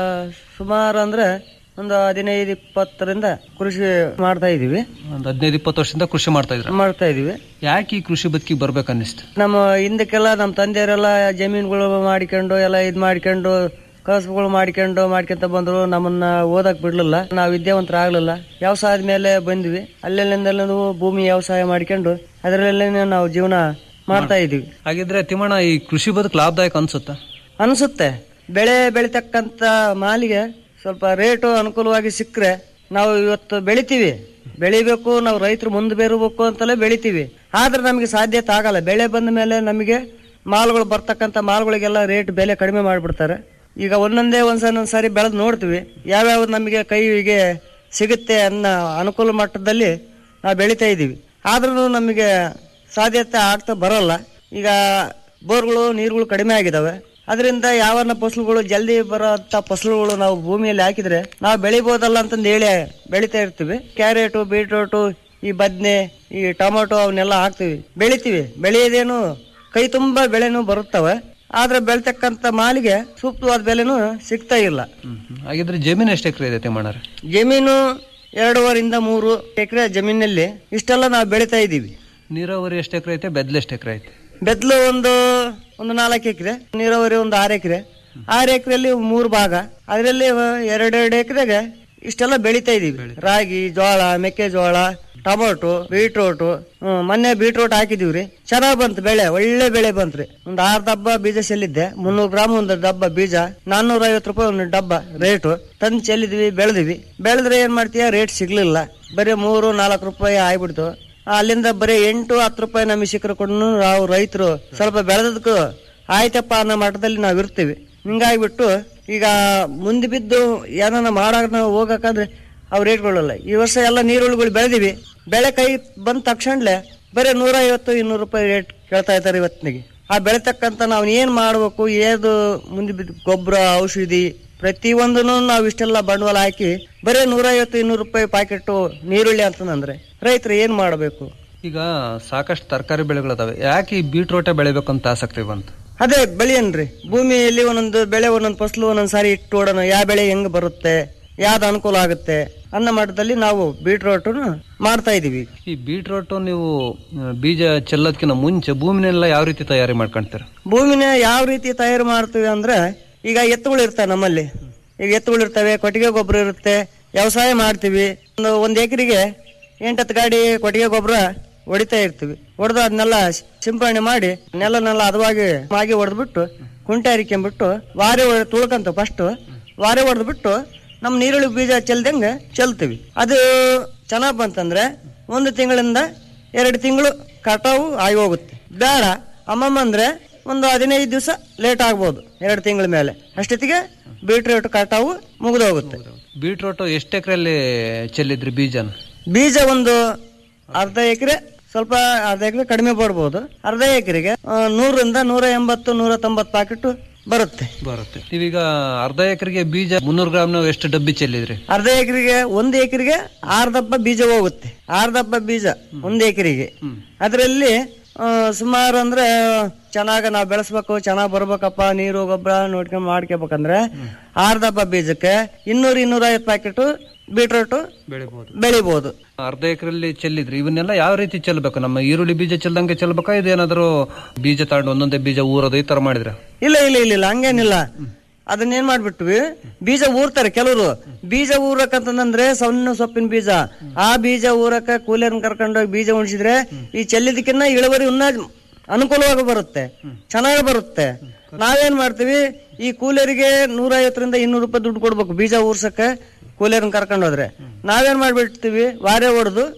ಸುಮಾರು ಅಂದ್ರೆ ಒಂದು ಹದಿನೈದು ಇಪ್ಪತ್ತರಿಂದ ಕೃಷಿ ಮಾಡ್ತಾ ಇದೀವಿ ಒಂದು ಹದಿನೈದು ಇಪ್ಪತ್ತು ವರ್ಷದಿಂದ ಕೃಷಿ ಮಾಡ್ತಾ ಇದ್ರ ಮಾಡ್ತಾ ಇದೀವಿ ಯಾಕೆ ಈ ಕೃಷಿ ಬದುಕಿಗೆ ಬರ್ಬೇಕನ್ನಿಸ್ತು ನಮ್ಮ ಹಿಂದಕ್ಕೆಲ್ಲ ನಮ್ಮ ತಂದೆಯವರೆಲ್ಲ ಜಮೀನುಗಳು ಮಾಡಿಕೊಂಡು ಎಲ್ಲ ಇದ್ ಮಾಡ್ಕೊಂಡು ಕಸಬುಗಳು ಮಾಡ್ಕೊಂಡು ಮಾಡ್ಕೊಂತ ಬಂದ್ರು ನಮ್ಮನ್ನ ಓದಕ್ ಬಿಡ್ಲಿಲ್ಲ ನಾವು ವಿದ್ಯಾವಂತರಾಗ್ಲಿಲ್ಲ ವ್ಯವಸಾಯದ ಮೇಲೆ ಬಂದ್ವಿ ಅಲ್ಲೆಲ್ಲಿಂದಲೂ ಭೂಮಿ ವ್ಯವಸಾಯ ಮಾಡ್ಕೊಂಡು ಅದರಲ್ಲೇ ನಾವು ಜೀವನ ಮಾಡ್ತಾ ಇದೀವಿ ಹಾಗಿದ್ರೆ ತಿಮ್ಮಣ್ಣ ಈ ಕೃಷಿ ಬದುಕು ಲಾಭದಾಯಕ ಅನ್ಸುತ್ತಾ ಅನ್ಸುತ್ತೆ ಬೆಳೆ ಬೆಳಿತಕ್ಕಂತ ಮಾಲಿಗೆ ಸ್ವಲ್ಪ ರೇಟು ಅನುಕೂಲವಾಗಿ ಸಿಕ್ಕರೆ ನಾವು ಇವತ್ತು ಬೆಳಿತೀವಿ ಬೆಳಿಬೇಕು ನಾವು ರೈತರು ಮುಂದೆ ಬೇರಬೇಕು ಅಂತಲೇ ಬೆಳಿತೀವಿ ಆದ್ರೆ ನಮಗೆ ಸಾಧ್ಯತೆ ಆಗಲ್ಲ ಬೆಳೆ ಬಂದ ಮೇಲೆ ನಮಗೆ ಮಾಲ್ಗಳು ಬರ್ತಕ್ಕಂಥ ಮಾಲ್ಗಳಿಗೆಲ್ಲ ರೇಟ್ ಬೆಲೆ ಕಡಿಮೆ ಮಾಡಿಬಿಡ್ತಾರೆ ಈಗ ಒಂದೊಂದೇ ಒಂದ್ಸಲ ಸಾರಿ ಬೆಳೆದು ನೋಡ್ತೀವಿ ಯಾವ್ಯಾವ ನಮಗೆ ಕೈಗೆ ಸಿಗುತ್ತೆ ಅನ್ನೋ ಅನುಕೂಲ ಮಟ್ಟದಲ್ಲಿ ನಾವು ಬೆಳಿತಾ ಇದ್ದೀವಿ ಆದ್ರೂ ನಮಗೆ ಸಾಧ್ಯತೆ ಆಗ್ತಾ ಬರಲ್ಲ ಈಗ ಬೋರ್ಗಳು ನೀರುಗಳು ಕಡಿಮೆ ಆಗಿದಾವೆ ಅದರಿಂದ ಯಾವನ್ನ ಫಸಲುಗಳು ಜಲ್ದಿ ಬರೋಂಥ ಫಸಲುಗಳು ನಾವು ಭೂಮಿಯಲ್ಲಿ ಹಾಕಿದ್ರೆ ನಾವು ಬೆಳಿಬೋದಲ್ಲ ಅಂತಂದು ಹೇಳಿ ಬೆಳಿತಾ ಇರ್ತೀವಿ ಕ್ಯಾರೆಟು ಬೀಟ್ರೂಟು ಈ ಬದ್ನೆ ಈ ಟೊಮೊಟೊ ಅವನ್ನೆಲ್ಲ ಹಾಕ್ತಿವಿ ಬೆಳಿತೀವಿ ಬೆಳೆಯೋದೇನು ಕೈ ತುಂಬಾ ಬೆಳೆನೂ ಬರುತ್ತವೆ ಆದ್ರೆ ಬೆಳ್ತಕ್ಕಂಥ ಮಾಲಿಗೆ ಸೂಕ್ತವಾದ ಬೆಲೆನೂ ಸಿಗ್ತಾ ಇಲ್ಲ ಹಾಗಿದ್ರೆ ಜಮೀನು ಎಷ್ಟು ಎಕರೆ ಇದೆ ತಿಮ್ಮಣ್ಣರ ಜಮೀನು ಎರಡೂವರಿಂದ ಮೂರು ಎಕರೆ ಜಮೀನಲ್ಲಿ ಇಷ್ಟೆಲ್ಲ ನಾವು ಬೆಳಿತಾ ಇದ್ದೀವಿ ನೀರಾವರಿ ಎಷ್ಟು ಎಕರೆ ಐತೆ ಬೆದ್ಲು ಎಷ್ಟು ಎಕರೆ ಐತೆ ಬೆದ್ಲು ಒಂದು ಒಂದು ನಾಲ್ಕು ಎಕರೆ ನೀರಾವರಿ ಒಂದು ಆರು ಎಕರೆ ಆರು ಎಕರೆಯಲ್ಲಿ ಮೂರು ಭಾಗ ಅದರಲ್ಲಿ ಎರಡೆರಡು ಎಕರೆಗೆ ಇಷ್ಟೆಲ್ಲ ಬೆಳಿತಾ ಇದೀವಿ ರಾಗಿ ಜೋಳ ಮೆಕ್ಕೆಜೋಳ ಟೊಮೊಟೊ ಬೀಟ್ರೋಟು ಹ್ಮ್, ಮೊನ್ನೆ ಬೀಟ್ರೋಟ್ ಹಾಕಿದೀವ್ರಿ ಚೆನ್ನಾಗ್ ಬಂತು ಬೆಳೆ ಒಳ್ಳೆ ಬೆಳೆ ಬಂತ್ರಿ ಒಂದ್ ಆರ್ ಡಬ್ಬ ಬೀಜ ಚೆಲ್ಲಿದ್ದೆ ಮುನ್ನೂರು ಗ್ರಾಮ್ ಒಂದು ಡಬ್ಬ ಬೀಜ ನಾನ್ನೂರ ಐವತ್ತು ರೂಪಾಯಿ ಒಂದು ಡಬ್ಬ ರೇಟು ತಂದು ಚೆಲ್ಲಿದ್ವಿ ಬೆಳೆದಿವಿ ಬೆಳೆದ್ರೆ ಏನ್ ಮಾಡ್ತೀಯ ರೇಟ್ ಸಿಗ್ಲಿಲ್ಲ ಬರೀ ಮೂರು ನಾಲ್ಕು ರೂಪಾಯಿ ಆಗ್ಬಿಡ್ತು ಅಲ್ಲಿಂದ ಬರೀ ಎಂಟು ಹತ್ತು ರೂಪಾಯಿ ನಮಗೆ ಸಿಕ್ಕರು ಕೂಡ ನಾವು ರೈತರು ಸ್ವಲ್ಪ ಬೆಳೆದದಕ್ಕೂ ಆಯ್ತಪ್ಪ ಅನ್ನೋ ಮಟ್ಟದಲ್ಲಿ ನಾವು ಇರ್ತೀವಿ ಹಿಂಗಾಗ್ಬಿಟ್ಟು ಈಗ ಮುಂದೆ ಬಿದ್ದು ಏನಾನ ಮಾಡಾಕ ನಾವು ಹೋಗಕ್ಕಂದ್ರೆ ಅವು ರೇಟ್ಗಳಲ್ಲ ಈ ವರ್ಷ ಎಲ್ಲ ನೀರುಳ್ಳಿಗಳು ಬೆಳೆದಿವಿ ಬೆಳೆ ಕೈ ಬಂದ ತಕ್ಷಣಲೇ ಬರೀ ನೂರ ಐವತ್ತು ಇನ್ನೂರು ರೂಪಾಯಿ ರೇಟ್ ಕೇಳ್ತಾ ಇದ್ದಾರೆ ಇವತ್ತಿನಿಗೆ ಆ ಬೆಳೆತಕ್ಕಂತ ನಾವು ಏನ್ ಮಾಡ್ಬೇಕು ಏದು ಮುಂದೆ ಬಿದ್ದು ಗೊಬ್ಬರ ಔಷಧಿ ಪ್ರತಿಯೊಂದನ್ನು ನಾವು ಇಷ್ಟೆಲ್ಲ ಬಂಡವಾಳ ಹಾಕಿ ಬರೀ ನೂರ ಐವತ್ತು ಇನ್ನೂರು ರೂಪಾಯಿ ಪ್ಯಾಕೆಟ್ ನೀರುಳ್ಳಿ ಅಂತಂದ್ರೆ ರೈತರು ಏನ್ ಮಾಡಬೇಕು ಈಗ ಸಾಕಷ್ಟು ತರಕಾರಿ ಬೆಳೆಗಳಿದಾವೆ ಯಾಕೆ ಈ ಬೀಟ್ರೋಟೆ ಬೆಳಿಬೇಕಂತ ಆಸಕ್ತಿ ಬಂತು ಅದೇ ಬೆಳೆಯನ್ರಿ ಭೂಮಿಯಲ್ಲಿ ಒಂದೊಂದು ಬೆಳೆ ಒಂದೊಂದು ಫಸಲು ಒಂದೊಂದು ಸಾರಿ ಇಟ್ಟು ನೋಡೋಣ ಯಾವ ಬೆಳೆ ಹೆಂಗ್ ಬರುತ್ತೆ ಯಾವ್ದು ಅನುಕೂಲ ಆಗುತ್ತೆ ಅನ್ನೋ ಮಟ್ಟದಲ್ಲಿ ನಾವು ಬೀಟ್ರೋಟ್ ಮಾಡ್ತಾ ಇದೀವಿ ಈ ಬೀಟ್ರೋಟು ನೀವು ಆ, ಬೀಜ ಚೆಲ್ಲೋದಕ್ಕಿಂತ ಮುಂಚೆ ಭೂಮಿನೆಲ್ಲ ಯಾವ ರೀತಿ ತಯಾರಿ ಮಾಡ್ಕೊಂತೀರ ಭೂಮಿನ ಯಾವ ರೀತಿ ತಯಾರು ಮಾಡ್ತೀವಿ ಅಂದ್ರೆ ಈಗ ಎತ್ತುಗಳು ಇರ್ತವೆ ನಮ್ಮಲ್ಲಿ ಈಗ ಎತ್ತುಗಳು ಇರ್ತವೆ ಕೊಟ್ಟಿಗೆ ಗೊಬ್ಬರ ಇರುತ್ತೆ ವ್ಯವಸಾಯ ಮಾಡ್ತೀವಿ ಒಂದು ಒಂದ್ ಎಕರೆಗೆ ಎಂಟತ್ತು ಗಾಡಿ ಕೊಟ್ಟಿಗೆ ಗೊಬ್ಬರ ಹೊಡಿತಾ ಇರ್ತೀವಿ ಹೊಡೆದು ಅದನ್ನೆಲ್ಲ ಸಿಂಪರಣೆ ಮಾಡಿ ನೆಲನೆಲ್ಲ ಹದವಾಗಿ ಮಾಗಿ ಹೊಡೆದ್ಬಿಟ್ಟು ಕುಂಟೆ ಹರಿಕೊಂಡ್ಬಿಟ್ಟು ವಾರೆ ಹೊಡ್- ತುಳ್ಕಂತ ಫಸ್ಟ್ ವಾರೆ ಹೊಡೆದ್ಬಿಟ್ಟು ನಮ್ಮ ನೀರುಳ್ಳಿ ಬೀಜ ಚೆಲ್ದಂಗೆ ಚೆಲ್ತೀವಿ ಅದು ಚೆನ್ನಾಗ್ ಬಂತಂದ್ರೆ ಒಂದು ತಿಂಗಳಿಂದ ಎರಡು ತಿಂಗಳು ಕಟಾವು ಆಗಿ ಹೋಗುತ್ತೆ ಬೇಡ ಅಮ್ಮಮ್ಮ ಅಂದ್ರೆ ಒಂದು ಹದಿನೈದು ದಿವಸ ಲೇಟ್ ಆಗ್ಬೋದು ಎರಡು ತಿಂಗಳ ಮೇಲೆ ಅಷ್ಟೊತ್ತಿಗೆ ಬೀಟ್ರೂಟ್ ಕಟಾವು ಮುಗಿದೋಗುತ್ತೆ ಬೀಟ್ರೋಟು ಎಷ್ಟು ಎಕರೆಯಲ್ಲಿ ಚೆಲ್ಲಿದ್ರಿ ಬೀಜನ ಬೀಜ ಒಂದು ಅರ್ಧ ಎಕರೆ ಸ್ವಲ್ಪ ಅರ್ಧ ಎಕರೆ ಕಡಿಮೆ ಪಡ್ಬೋದು ಅರ್ಧ ಎಕರೆಗೆ ನೂರರಿಂದ ನೂರ ಎಂಬತ್ತು ನೂರ ತೊಂಬತ್ತು ಪ್ಯಾಕೆಟ್ ಬರುತ್ತೆ ಬರುತ್ತೆ ನೀವೀಗ ಅರ್ಧ ಎಕರೆಗೆ ಬೀಜ ಮುನ್ನೂರು ಗ್ರಾಮ್ ನಾವು ಎಷ್ಟು ಡಬ್ಬಿ ಚೆಲ್ಲಿದ್ರಿ ಅರ್ಧ ಎಕರೆಗೆ ಒಂದು ಎಕರೆಗೆ ಆರು ದಪ್ಪ ಬೀಜ ಹೋಗುತ್ತೆ ಆರು ದಪ್ಪ ಬೀಜ ಒಂದು ಎಕರೆಗೆ ಅದರಲ್ಲಿ ಸುಮಾರು ಅಂದ್ರೆ ಚೆನ್ನಾಗ ನಾವು ಬೆಳೆಸ್ಬೇಕು ಚೆನ್ನಾಗ್ ಬರ್ಬೇಕಪ್ಪ ನೀರು ಗೊಬ್ಬರ ನೋಡ್ಕೊಂಡ್ ಮಾಡ್ಕೋಬೇಕಂದ್ರೆ ಆರು ದಪ್ಪ ಬೀಜಕ್ಕೆ ಇನ್ನೂರು ಇನ್ನೂರ ಐವತ್ತು ಪ್ಯಾಕೆಟ್ ಬೀಟ್ರೋಟ್ ಬೆಳಿಬಹುದು ಬೆಳಿಬಹುದು ಅರ್ಧ ಎಕರೆಯಲ್ಲಿ ಚೆಲ್ಲಿದ್ರಿ ಇವನ್ನೆಲ್ಲ ಯಾವ ರೀತಿ ಚೆಲ್ಬೇಕು ನಮ್ಮ ಈರುಳ್ಳಿ ಬೀಜ ಚೆಲ್ದಂಗೆ ಚೆಲ್ಬೇಕಾ ಇದೇನಾದ್ರು ಬೀಜ ತಗೊಂಡು ಒಂದೊಂದೇ ಬೀಜ ಊರೋದು ಈ ತರ ಮಾಡಿದ್ರ ಇಲ್ಲ ಇಲ್ಲ ಇಲ್ಲ ಇಲ್ಲ ಹಂಗೇನಿಲ್ಲ ಅದನ್ನೇನ್ ಮಾಡ್ಬಿಟ್ವಿ ಬೀಜ ಊರ್ತಾರೆ ಕೆಲವರು ಬೀಜ ಊರಕಂತಂದ್ರೆ ಸಣ್ಣ ಸೊಪ್ಪಿನ ಬೀಜ ಆ ಬೀಜ ಊರಕ ಕೂಲಿಯರ್ನ ಕರ್ಕೊಂಡೋಗಿ ಬೀಜ ಉಣಿಸಿದ್ರೆ ಈ ಚೆಲ್ಲಿದಕ್ಕಿನ್ನ ಇಳುವರಿ ಉನ್ನ ಅನುಕೂಲವಾಗಿ ಬರುತ್ತೆ ಚೆನ್ನಾಗಿ ಬರುತ್ತೆ ನಾವೇನ್ ಮಾಡ್ತೀವಿ ಈ ಕೂಲಿಯರಿಗೆ ನೂರ ಐವತ್ತರಿಂದ ಇನ್ನೂರು ರೂಪಾಯಿ ದುಡ್ಡು ಕೊಡ್ಬೇಕು ಬೀಜ ಊರ್ಸಕ್ಕೆ ಕೂಲಿಯರ್ನ ಕರ್ಕೊಂಡು ಹೋದ್ರೆ ನಾವೇನ್ ಮಾಡ್ಬಿಡ್ತೀವಿ ವಾರೆ ಹೊಡೆದು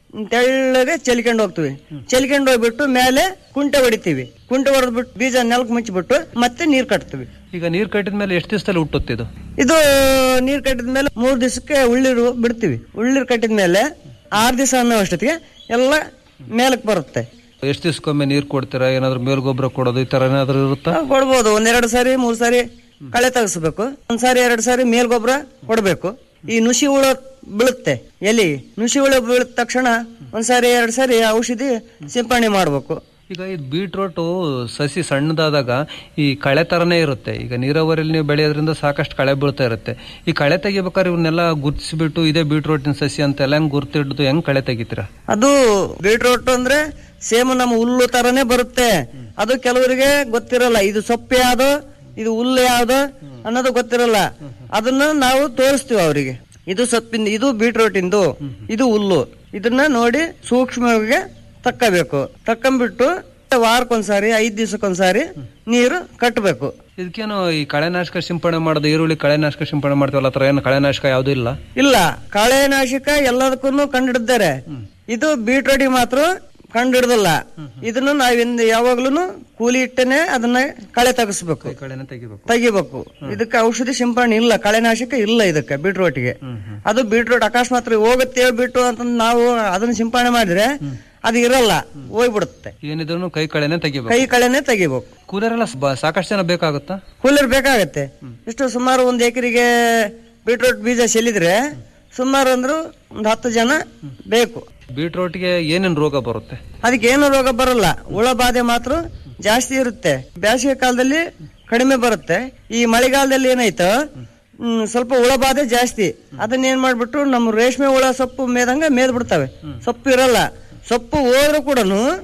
ತೆಳ್ಳಗೆ ಚೆಲ್ಕೊಂಡು ಹೋಗ್ತೀವಿ ಚೆಲ್ಕೊಂಡು ಹೋಗ್ಬಿಟ್ಟು ಮೇಲೆ ಕುಂಟೆ ಹೊಡಿತೀವಿ ಕುಂಟೆ ಹೊಡೆದ್ಬಿಟ್ಟು ಬೀಜ ನೆಲಕ್ಕೆ ಮುಚ್ಚಿಬಿಟ್ಟು ಮತ್ತೆ ನೀರ್ ಕಟ್ತೀವಿ ಈಗ ನೀರ್ ಕಟ್ಟಿದ ಮೇಲೆ ಎಷ್ಟು ದಿವಸದಲ್ಲಿ ಹುಟ್ಟುತ್ತೆ ಇದು ಇದು ನೀರ್ ಕಟ್ಟಿದ ಮೇಲೆ ಮೂರ್ ದಿವಸಕ್ಕೆ ಉಳ್ಳಿರು ಬಿಡ್ತೀವಿ ಉಳ್ಳಿರು ಕಟ್ಟಿದ ಮೇಲೆ ಆರ್ ದಿವಸ ಅನ್ನೋ ಅಷ್ಟೊತ್ತಿಗೆ ಎಲ್ಲ ಮೇಲಕ್ಕೆ ಬರುತ್ತೆ ಎಷ್ಟು ದಿವಸಕ್ಕೊಮ್ಮೆ ನೀರ್ ಕೊಡ್ತೀರಾ ಏನಾದ್ರು ಮೇಲ್ ಗೊಬ್ಬರ ಕೊಡೋದು ಈ ತರ ಏನಾದ್ರು ಇರುತ್ತಾ ನಾವು ಕೊಡ್ಬೋದು ಒಂದೆರಡು ಸಾರಿ ಮೂರ್ ಸಾರಿ ಕಳೆ ತೆಗಿಸ್ಬೇಕು ಒಂದ್ ಸಾರಿ ಎರಡ್ ಸಾರಿ ಮೇಲ್ ಗೊಬ್ಬರ ಕೊಡ್ಬೇಕು ಈ ನುಸಿ ಹುಳ ಬೀಳುತ್ತೆ ಎಲಿ ನುಸಿ ಹುಳ ಬೀಳಿದ ತಕ್ಷಣ ಒಂದ್ ಸಾರಿ ಎರಡ್ ಸಾರಿ ಔಷಧಿ ಸಿಂಪಡಣೆ ಮಾಡ್ಬೇಕು ಈಗ ಈ ಬೀಟ್ರೋಟು ಸಸಿ ಸಣ್ಣದಾದಾಗ ಈ ಕಳೆ ತರನೇ ಇರುತ್ತೆ ಈಗ ನೀರಾವರಿಯಲ್ಲಿ ನೀವು ಬೆಳೆಯೋದ್ರಿಂದ ಸಾಕಷ್ಟು ಕಳೆ ಬೀಳ್ತಾ ಇರುತ್ತೆ ಈ ಕಳೆ ತೆಗಿಬೇಕಾದ್ರೆ ಇವನ್ನೆಲ್ಲ ಗುರ್ತಿಸ್ಬಿಟ್ಟು ಇದೇ ಬೀಟ್ರೋಟಿನ ಸಸಿ ಅಂತೆಲ್ಲ ಹೆಂಗ್ ಗುರ್ತಿಡ್ದು ಹೆಂಗ್ ಕಳೆ ತೆಗಿತೀರಾ ಅದು ಬೀಟ್ರೋಟ್ ಅಂದ್ರೆ ಸೇಮ್ ನಮ್ಮ ಹುಲ್ಲು ತರನೇ ಬರುತ್ತೆ ಅದು ಕೆಲವರಿಗೆ ಗೊತ್ತಿರಲ್ಲ ಇದು ಸೊಪ್ಪು ಯಾವ್ದು ಇದು ಹುಲ್ಲು ಯಾವ್ದು ಅನ್ನೋದು ಗೊತ್ತಿರಲ್ಲ ಅದನ್ನ ನಾವು ತೋರಿಸ್ತೀವಿ ಅವರಿಗೆ ಇದು ಸೊಪ್ಪಿಂದ ಇದು ಬೀಟ್ರೋಟಿಂದು ಇದು ಹುಲ್ಲು ಇದನ್ನ ನೋಡಿ ಸೂಕ್ಷ್ಮವಾಗಿ ತಕ್ಕಬೇಕು ತಕ್ಕಂಬಿಟ್ಟು ವಾರಕ್ಕೊಂದ್ಸಾರಿ ಐದ್ ದಿವ್ಸಕ್ಕೊಂದ್ಸಾರಿ ನೀರು ಕಟ್ಟಬೇಕು ಇದಕ್ಕೇನು ಈ ಕಳೆನಾಶಕ ಸಿಂಪಡಣೆ ಮಾಡೋದು ಈರುಳ್ಳಿ ಕಳೆನಾಶಕ ಸಿಂಪಡಣೆ ಮಾಡ್ತೀವಲ್ಲ ಆತರ ಏನು ಕಳೆನಾಶಕ ಯಾವ್ದು ಇಲ್ಲ ಇಲ್ಲ ಕಳೆನಾಶಕ ಎಲ್ಲದಕ್ಕೂ ಕಂಡಿಡಿದ್ದಾರೆ ಇದು ಬೀಟ್ರೋಟಿ ಮಾತ್ರ ಕಂಡಿಡ್ದಲ್ಲ ಇದನ್ನು ನಾವಿಂದ ಯಾವಾಗ್ಲೂ ಕೂಲಿ ಇಟ್ಟನೆ ಅದನ್ನ ಕಳೆ ತೆಗಿಸ್ಬೇಕು ಕಳೆನ ತೆಗಿಬೇಕು ತೆಗಿಬೇಕು ಇದಕ್ಕೆ ಔಷಧಿ ಸಿಂಪಡಣೆ ಇಲ್ಲ ಕಳೆನಾಶಕ ಇಲ್ಲ ಇದಕ್ಕೆ ಬೀಟ್ರೋಟಿಗೆ ಅದು ಬೀಟ್ರೋಟ್ ಅಕಸ್ಮಾತ್ ಹೋಗುತ್ತೆ ಹೇಳ್ಬಿಟ್ಟು ಅಂತ ನಾವು ಅದನ್ನ ಸಿಂಪಡಣೆ ಮಾಡಿದ್ರೆ ಅದು ಇರಲ್ಲ ಹೋಗ್ಬಿಡುತ್ತೆ ಏನಿದ್ರು ಕೈ ಕಳೆನೆ ತೆಗಿಬೇಕು ಕೈ ಕಳೆನೆ ತೆಗಿಬೇಕು ಕೂಲರೆಲ್ಲ ಬ- ಸಾಕಷ್ಟು ಜನ ಬೇಕಾಗುತ್ತಾ ಕೂಲರ್ ಬೇಕಾಗತ್ತೆ ಇಷ್ಟು ಸುಮಾರು ಒಂದ್ ಎಕರೆಗೆ ಬೀಟ್ರೋಟ್ ಬೀಜ ಚೆಲ್ಲಿದ್ರೆ ಸುಮಾರು ಅಂದ್ರು ಒಂದ್ ಹತ್ತು ಜನ ಬೇಕು ಬೀಟ್ರೋಟ್ಗೆ ಏನೇನ್ ರೋಗ ಬರುತ್ತೆ ಅದಕ್ಕೆ ಏನು ರೋಗ ಬರಲ್ಲ ಹುಳ ಬಾಧೆ ಮಾತ್ರ ಜಾಸ್ತಿ ಇರುತ್ತೆ ಬೇಸಿಗೆ ಕಾಲದಲ್ಲಿ ಕಡಿಮೆ ಬರುತ್ತೆ ಈ ಮಳೆಗಾಲದಲ್ಲಿ ಏನಾಯ್ತು ಹ್ಮ್, ಸ್ವಲ್ಪ ಹುಳ ಬಾಧೆ ಜಾಸ್ತಿ ಅದನ್ನ ಏನ್ ಮಾಡ್ಬಿಟ್ಟು ನಮ್ಮ ರೇಷ್ಮೆ ಹುಳ ಸೊಪ್ಪು ಮೇದಂಗ ಮೇದ್ ಬಿಡ್ತವೆ ಸೊಪ್ಪು ಇರಲ್ಲ ಸೊಪ್ಪು ಹೋದ್ರೂ ಕೂಡ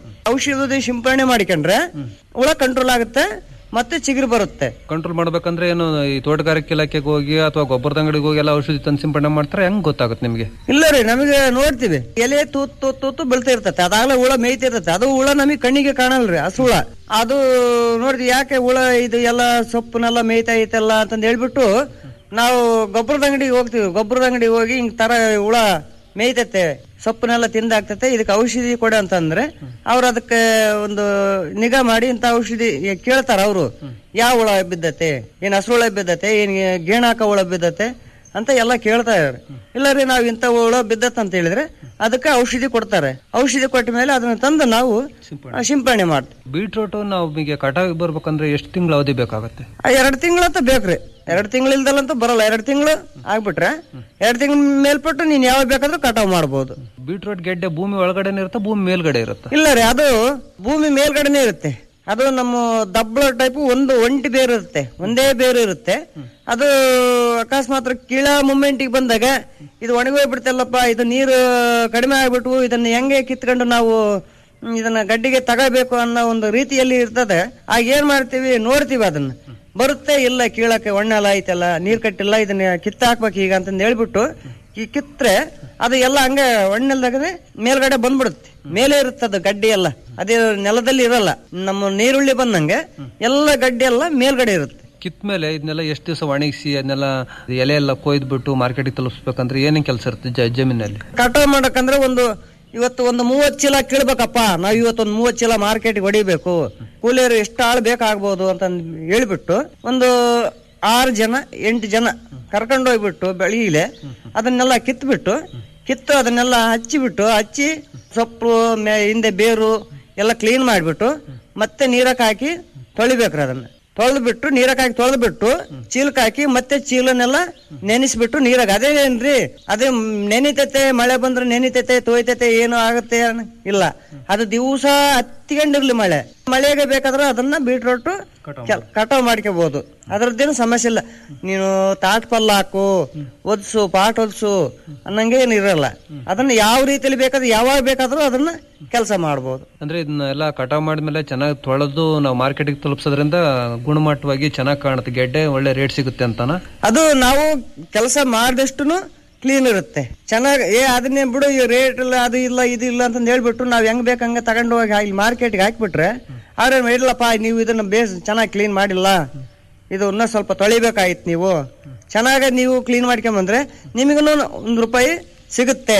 ಔಷಧಿ ಸಿಂಪಡಣೆ ಮಾಡಿಕೊಂಡ್ರೆ ಹುಳ ಕಂಟ್ರೋಲ್ ಆಗುತ್ತೆ ಮತ್ತೆ ಚಿಗುರು ಬರುತ್ತೆ ಕಂಟ್ರೋಲ್ ಮಾಡ್ಬೇಕಂದ್ರೆ ಏನು ಈ ತೋಟಗಾರಿಕೆ ಇಲಾಖೆಗೆ ಹೋಗಿ ಅಥವಾ ಗೊಬ್ಬರದ ಅಂಗಡಿಗೆ ಹೋಗಿ ಎಲ್ಲ ಔಷಧಿ ತಂದು ಸಿಂಪಡಣೆ ಮಾಡ್ತಾರೆ ಹೆಂಗ್ ಗೊತ್ತಾಗುತ್ತೆ ನಿಮಗೆ ಇಲ್ಲ ರೀ ನಮಗೆ ನೋಡ್ತೀವಿ ಎಲೆ ತೂತ್ ತೂತ್ ತೂತು ಬೆಳ್ತಾ ಇರ್ತತೆ ಅದಾಗಲೇ ಹುಳ ಮೇಯ್ತಿರ್ತತೆ ಅದು ಹುಳ ನಮಗೆ ಕಣ್ಣಿಗೆ ಕಾಣಲ್ರಿ ಹಸು ಹುಳ ಅದು ನೋಡ್ತೀವಿ ಯಾಕೆ ಹುಳ ಇದು ಎಲ್ಲ ಸೊಪ್ಪನ್ನೆಲ್ಲ ಮೇಯ್ತಾ ಐತಲ್ಲ ಅಂತಂದ್ ಹೇಳ್ಬಿಟ್ಟು ನಾವು ಗೊಬ್ಬರದ ಅಂಗಡಿಗೆ ಹೋಗ್ತೀವಿ ಗೊಬ್ಬರದ ಅಂಗಡಿಗೆ ಹೋಗಿ ಹಿಂಗ್ ತರ ಹುಳ ಮೇಯ್ತತೆ ಸೊಪ್ಪನ್ನೆಲ್ಲ ತಿಂದಾಗ್ತತೆ ಇದಕ್ಕೆ ಔಷಧಿ ಕೊಡು ಅಂತಂದ್ರೆ ಅವ್ರು ಅದಕ್ಕೆ ಒಂದು ನಿಗಾ ಮಾಡಿ ಇಂತ ಔಷಧಿ ಕೇಳ್ತಾರ ಅವರು ಯಾವ ಹುಳ ಬಿದ್ದತೆ ಏನ್ ಹಸು ಹುಳ ಬಿದ್ದತೆ ಏನ್ ಗೇಣಾಕ ಹುಳ ಬಿದ್ದತೆ ಅಂತ ಎಲ್ಲ ಕೇಳ್ತಾ ಇದಾರೆ ಇಲ್ಲ ರೀ ನಾವು ಇಂಥ ಹುಳ ಬಿದ್ದತ್ ಅಂತ ಹೇಳಿದ್ರೆ ಅದಕ್ಕೆ ಔಷಧಿ ಕೊಡ್ತಾರೆ ಔಷಧಿ ಕೊಟ್ಟ ಮೇಲೆ ಅದನ್ನ ತಂದು ನಾವು ಆ, ಸಿಂಪಡಣೆ ಮಾಡ್ತೀವಿ ಬೀಟ್ರೋಟ್ ನಮಗೆ ಕಟಾವಿಗೆ ಬರ್ಬೇಕಂದ್ರೆ ಎಷ್ಟು ತಿಂಗಳು ಅವಧಿ ಬೇಕಾಗುತ್ತೆ ಎರಡು ತಿಂಗಳಂತ ಬೇಕ್ರಿ ಎರಡು ತಿಂಗಳು ಇಲ್ದಲ್ಲಂತೂ ಬರಲ್ಲ ಎರಡು ತಿಂಗಳು ಆಗ್ಬಿಟ್ರೆ ಎರಡು ತಿಂಗಳ ಮೇಲ್ಪಟ್ಟು ನೀನ್ ಯಾವಾಗ ಬೇಕಾದ್ರೂ ಕಟಾವ್ ಮಾಡ್ಬೋದು ಬೀಟ್ರೋಟ್ ಗೆಡ್ಡೆ ಭೂಮಿ ಒಳಗಡೆನೆ ಇರುತ್ತೆ ಭೂಮಿ ಮೇಲ್ಗಡೆ ಇರುತ್ತೆ ಇಲ್ಲ ರೀ ಅದು ಭೂಮಿ ಮೇಲ್ಗಡೆನೆ ಇರುತ್ತೆ ಅದು ನಮ್ಮ ದಬ್ಬಳ ಟೈಪ್ ಒಂದು ಒಂಟಿ ಬೇರು ಇರುತ್ತೆ ಒಂದೇ ಬೇರು ಇರುತ್ತೆ ಅದು ಅಕಸ್ಮಾತ್ ಕೀಳ ಮೂಮೆಂಟಿಗೆ ಬಂದಾಗ ಇದು ಒಣಗೋಗ್ಬಿಡ್ತಲ್ಲಪ್ಪ ಇದು ನೀರು ಕಡಿಮೆ ಆಗ್ಬಿಟ್ಟು ಇದನ್ನ ಹೆಂಗೆ ಕಿತ್ಕೊಂಡು ನಾವು ಹ್ಮ್, ಇದನ್ನ ಗಡ್ಡಿಗೆ ತಗೋಬೇಕು ಅನ್ನೋ ಒಂದು ರೀತಿಯಲ್ಲಿ ಇರ್ತದೆ ಆಗ ಏನ್ ಮಾಡ್ತೀವಿ ನೋಡ್ತೀವಿ ಅದನ್ನ ಬರುತ್ತೆ ಇಲ್ಲ ಕೀಳಕ್ಕೆ ಒಣ್ಣೆಲ್ಲ ಐತಲ್ಲ ನೀರ್ ಕಟ್ಟಿಲ್ಲ ಇದನ್ನ ಕಿತ್ತ ಹಾಕ್ಬೇಕು ಈಗ ಅಂತಂದು ಹೇಳ್ಬಿಟ್ಟು ಈ ಕಿತ್ರೆ ಅದು ಎಲ್ಲ ಹಂಗೆ ಒಣ್ಣೆಲ್ದಾಗದೆ ಮೇಲ್ಗಡೆ ಬಂದ್ಬಿಡುತ್ತೆ ಮೇಲೆ ಇರುತ್ತೆ ಅದು ಗಡ್ಡಿ ಎಲ್ಲ ಅದೇ ನೆಲದಲ್ಲಿ ಇರಲ್ಲ ನಮ್ಮ ನೀರುಳ್ಳಿ ಬಂದಂಗೆ ಎಲ್ಲ ಗಡ್ಡಿ ಎಲ್ಲ ಮೇಲ್ಗಡೆ ಇರುತ್ತೆ ಕಿತ್ ಮೇಲೆ ಇದನ್ನೆಲ್ಲ ಎಷ್ಟು ದಿವಸ ಒಣಗಿಸಿ ಅದನ್ನೆಲ್ಲ ಎಲೆ ಎಲ್ಲ ಕೊಯ್ದ್ಬಿಟ್ಟು ಮಾರ್ಕೆಟಿಗೆ ತಲುಪಿಸ್ಬೇಕಂದ್ರೆ ಏನೇನ್ ಕೆಲಸ ಇರುತ್ತೆ ಜ- ಜಮೀನಲ್ಲಿ ಕಟಾವ್ ಮಾಡಕಂದ್ರೆ ಒಂದು ಇವತ್ತು ಒಂದು ಮೂವತ್ ಚೀಲ ಕೀಳ್ಬೇಕಪ್ಪ ನಾವ್ ಇವತ್ತು ಒಂದು ಮೂವತ್ ಚೀಲ ಮಾರ್ಕೆಟ್ಗೆ ಹೊಡಿಬೇಕು ಕೂಲಿಯರು ಎಷ್ಟು ಆಳ್ ಬೇಕಾಗ್ಬೋದು ಅಂತ ಹೇಳ್ಬಿಟ್ಟು ಒಂದು ಆರು ಜನ ಎಂಟು ಜನ ಕರ್ಕೊಂಡು ಹೋಗ್ಬಿಟ್ಟು ಬೆಳೀಲೆ ಅದನ್ನೆಲ್ಲ ಕಿತ್ಬಿಟ್ಟು ಕಿತ್ತು ಅದನ್ನೆಲ್ಲ ಹಚ್ಚಿಬಿಟ್ಟು ಹಚ್ಚಿ ಸೊಪ್ಪು ಮೇ ಹಿಂದೆ ಬೇರು ಎಲ್ಲ ಕ್ಲೀನ್ ಮಾಡಿಬಿಟ್ಟು ಮತ್ತೆ ನೀರಕ್ಕೆ ಹಾಕಿ ತೊಳಿಬೇಕ್ರಿ ಅದನ್ನ ತೊಳೆದ್ಬಿಟ್ಟು ನೀರಕ್ಕೆ ಹಾಕಿ ತೊಳೆದ್ಬಿಟ್ಟು ಚೀಲಕ್ಕೆ ಹಾಕಿ ಮತ್ತೆ ಚೀಲನೆಲ್ಲ ನೆನೆಸ್ಬಿಟ್ಟು ನೀರಾಗ ಅದೇನೇನ್ರಿ ಅದೇ ನೆನಿತೈತೆ ಮಳೆ ಬಂದ್ರೆ ನೆನಿತೈತೆ ತೋಯ್ತೈತೆ ಏನೋ ಆಗುತ್ತೆ ಅನ್- ಇಲ್ಲ ಅದು ದಿವಸ ಹತ್ತಿಕೊಂಡಿರ್ಲಿ ಮಳೆ ಮಳೆಗೆ ಬೇಕಾದ್ರೆ ಅದನ್ನ ಬೀಟ್ರೋಟು ಕಟಾವ್ ಮಾಡ್ಕೋಬಹುದು ಅದ್ರದ್ದೇನು ಸಮಸ್ಯೆ ಇಲ್ಲ ನೀನು ತಾಟ್ ಪಲ್ಲ ಹಾಕು ಒದ್ಸು ಪಾಟ್ ಒದ್ಸು ಅನ್ನಂಗೆ ಏನು ಇರಲ್ಲ ಅದನ್ನ ಯಾವ ರೀತಿಯಲ್ಲಿ ಬೇಕಾದ್ರೆ ಯಾವಾಗ ಬೇಕಾದ್ರೂ ಅದನ್ನ ಕೆಲಸ ಮಾಡಬಹುದು ಅಂದ್ರೆ ಇದನ್ನೆಲ್ಲ ಕಟಾವ್ ಮಾಡಿದ್ಮೇಲೆ ಚೆನ್ನಾಗಿ ತೊಳೆದು ನಾವು ಮಾರ್ಕೆಟಿಗೆ ತಲುಪಿಸೋದ್ರಿಂದ ಗುಣಮಟ್ಟವಾಗಿ ಚೆನ್ನಾಗಿ ಕಾಣುತ್ತೆ ಗೆಡ್ಡೆ ಒಳ್ಳೆ ರೇಟ್ ಸಿಗುತ್ತೆ ಅಂತಾನ ಅದು ನಾವು ಕೆಲಸ ಮಾಡಿದಷ್ಟು ಕ್ಲೀನ್ ಇರುತ್ತೆ ಚೆನ್ನಾಗಿ ಏ ಅದನ್ನೇ ಬಿಡು ಈ ರೇಟ್ ಇಲ್ಲ ಅದು ಇಲ್ಲ ಇದು ಇಲ್ಲ ಅಂತ ಹೇಳ್ಬಿಟ್ಟು ನಾವ್ ಹೆಂಗ್ ಬೇಕು ಹಂಗ ತಗೊಂಡು ಹೋಗಿ ಇಲ್ಲಿ ಮಾರ್ಕೆಟ್ಗೆ ಹಾಕ್ಬಿಟ್ರೆ ಅವ್ರೇನ್ ಇಲ್ಲಪ್ಪ ನೀವು ಇದನ್ನ ಬೇಸ್ ಚೆನ್ನಾಗಿ ಕ್ಲೀನ್ ಮಾಡಿಲ್ಲ ಇದು ಇನ್ನೂ ಸ್ವಲ್ಪ ತೊಳಿಬೇಕಾಗಿತ್ತು ನೀವು ಚೆನ್ನಾಗಿ ನೀವು ಕ್ಲೀನ್ ಮಾಡ್ಕೊಂಬಂದ್ರೆ ನಿಮಗೂ ಒಂದು ರೂಪಾಯಿ ಸಿಗುತ್ತೆ